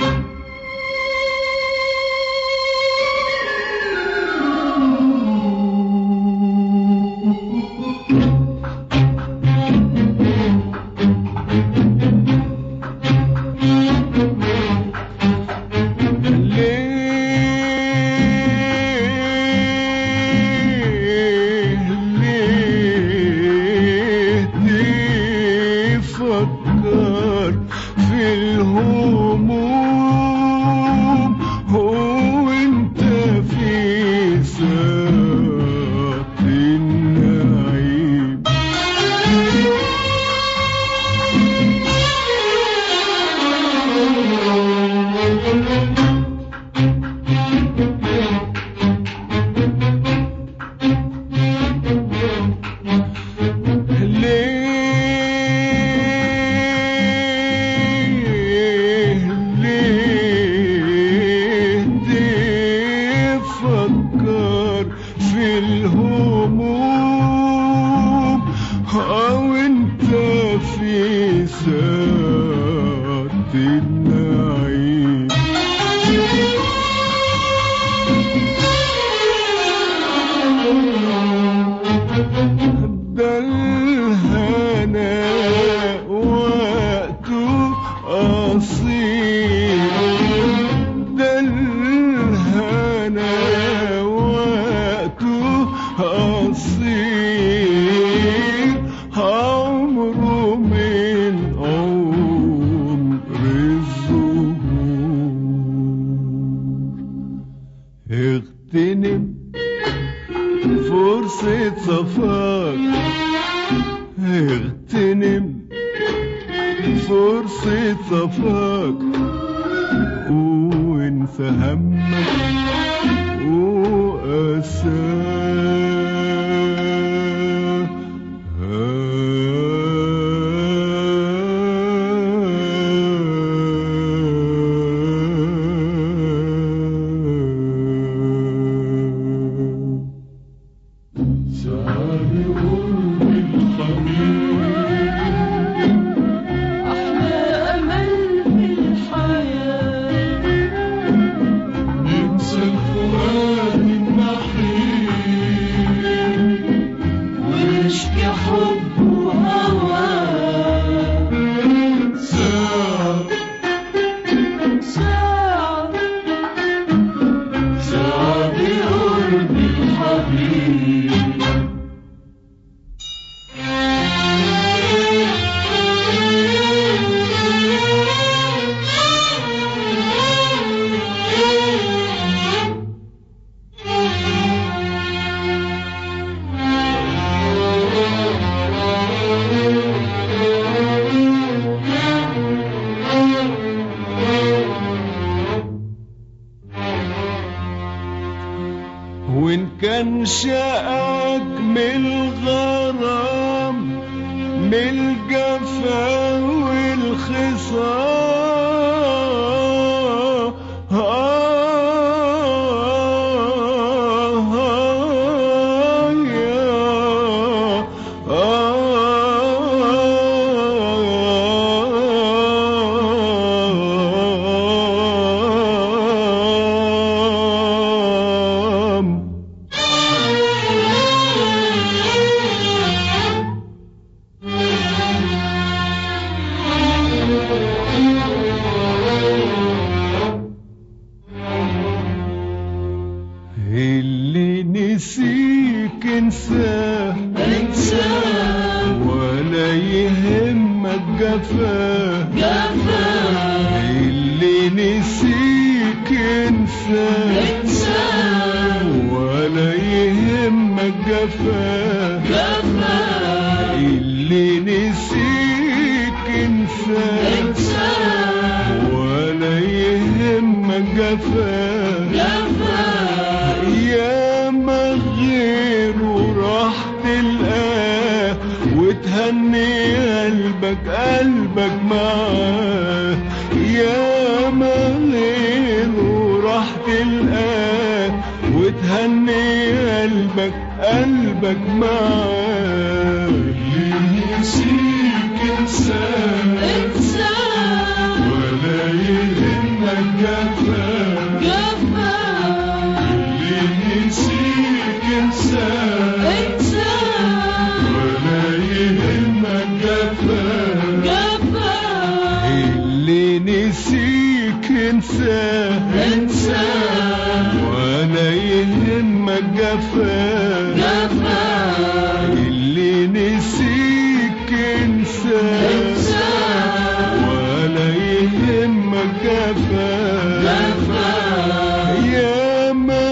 فرصة صفاك اغتنم فرصة صفاك وانسى همك وأساك أحلى أمل في الحياة ننسى الفؤاد النحيل ونشكي حب وهواه ساعة ساعة ساعة بقرب الحبيب وإن كان شقك من الغرام من الجفا والخصام آه يا آه اللي نسيك انساه انساه ولا يهمك جفاه جفاه اللي نسيك انساه انساه ولا يهمك جفاه جفاه اللي نسيك انساه انساه ولا يهمك جفاه جفاه يا ما غيره راح تلقاه وتهني قلبك قلبك معاه يا ما غيره راح تلقاه وتهني قلبك قلبك معاه اللي نسيك انساه انساه ولا يهمك جفاه جفاه اللي نسيك انساه انساه ولا يهمك جفاه جفاه اللي نسيك انساه انساه ولا يهمك جفاه جفاه اللي نسيك انساه انساه ولا يهمك جفاه جفاه يا ما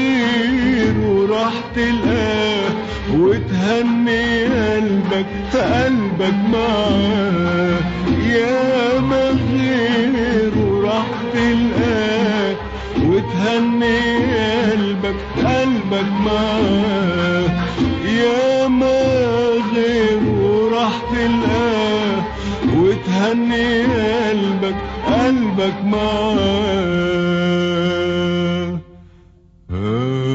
غيره راح تلقاه وتهني قلبك قلبك معاه يا ما غيره راح تلقاه وتهني قلبك قلبك معاه يا ما غيره راح تلقاه وتهني قلبك قلبك معاه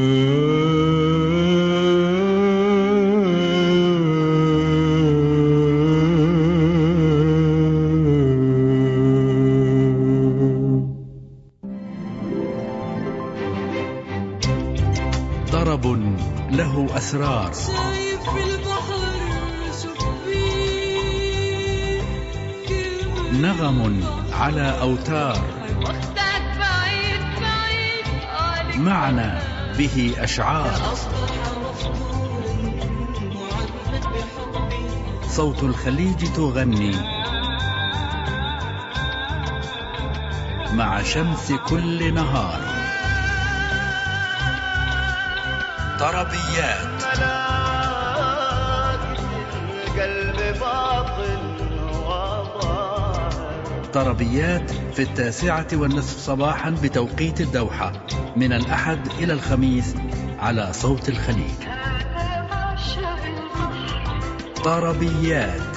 طرب له أسرار شايف في البحر شوف فيه كلمة نغم على أوتار واخدك بعيد بعيد عليك معنى به أشعار أصبح مفضول معذب بحبي صوت الخليج تغني مع شمس كل نهار طربيات ملاك القلب باطن وظاهر طربيات في التاسعة والنصف صباحا بتوقيت الدوحة من الأحد إلى الخميس على صوت الخليج طربيات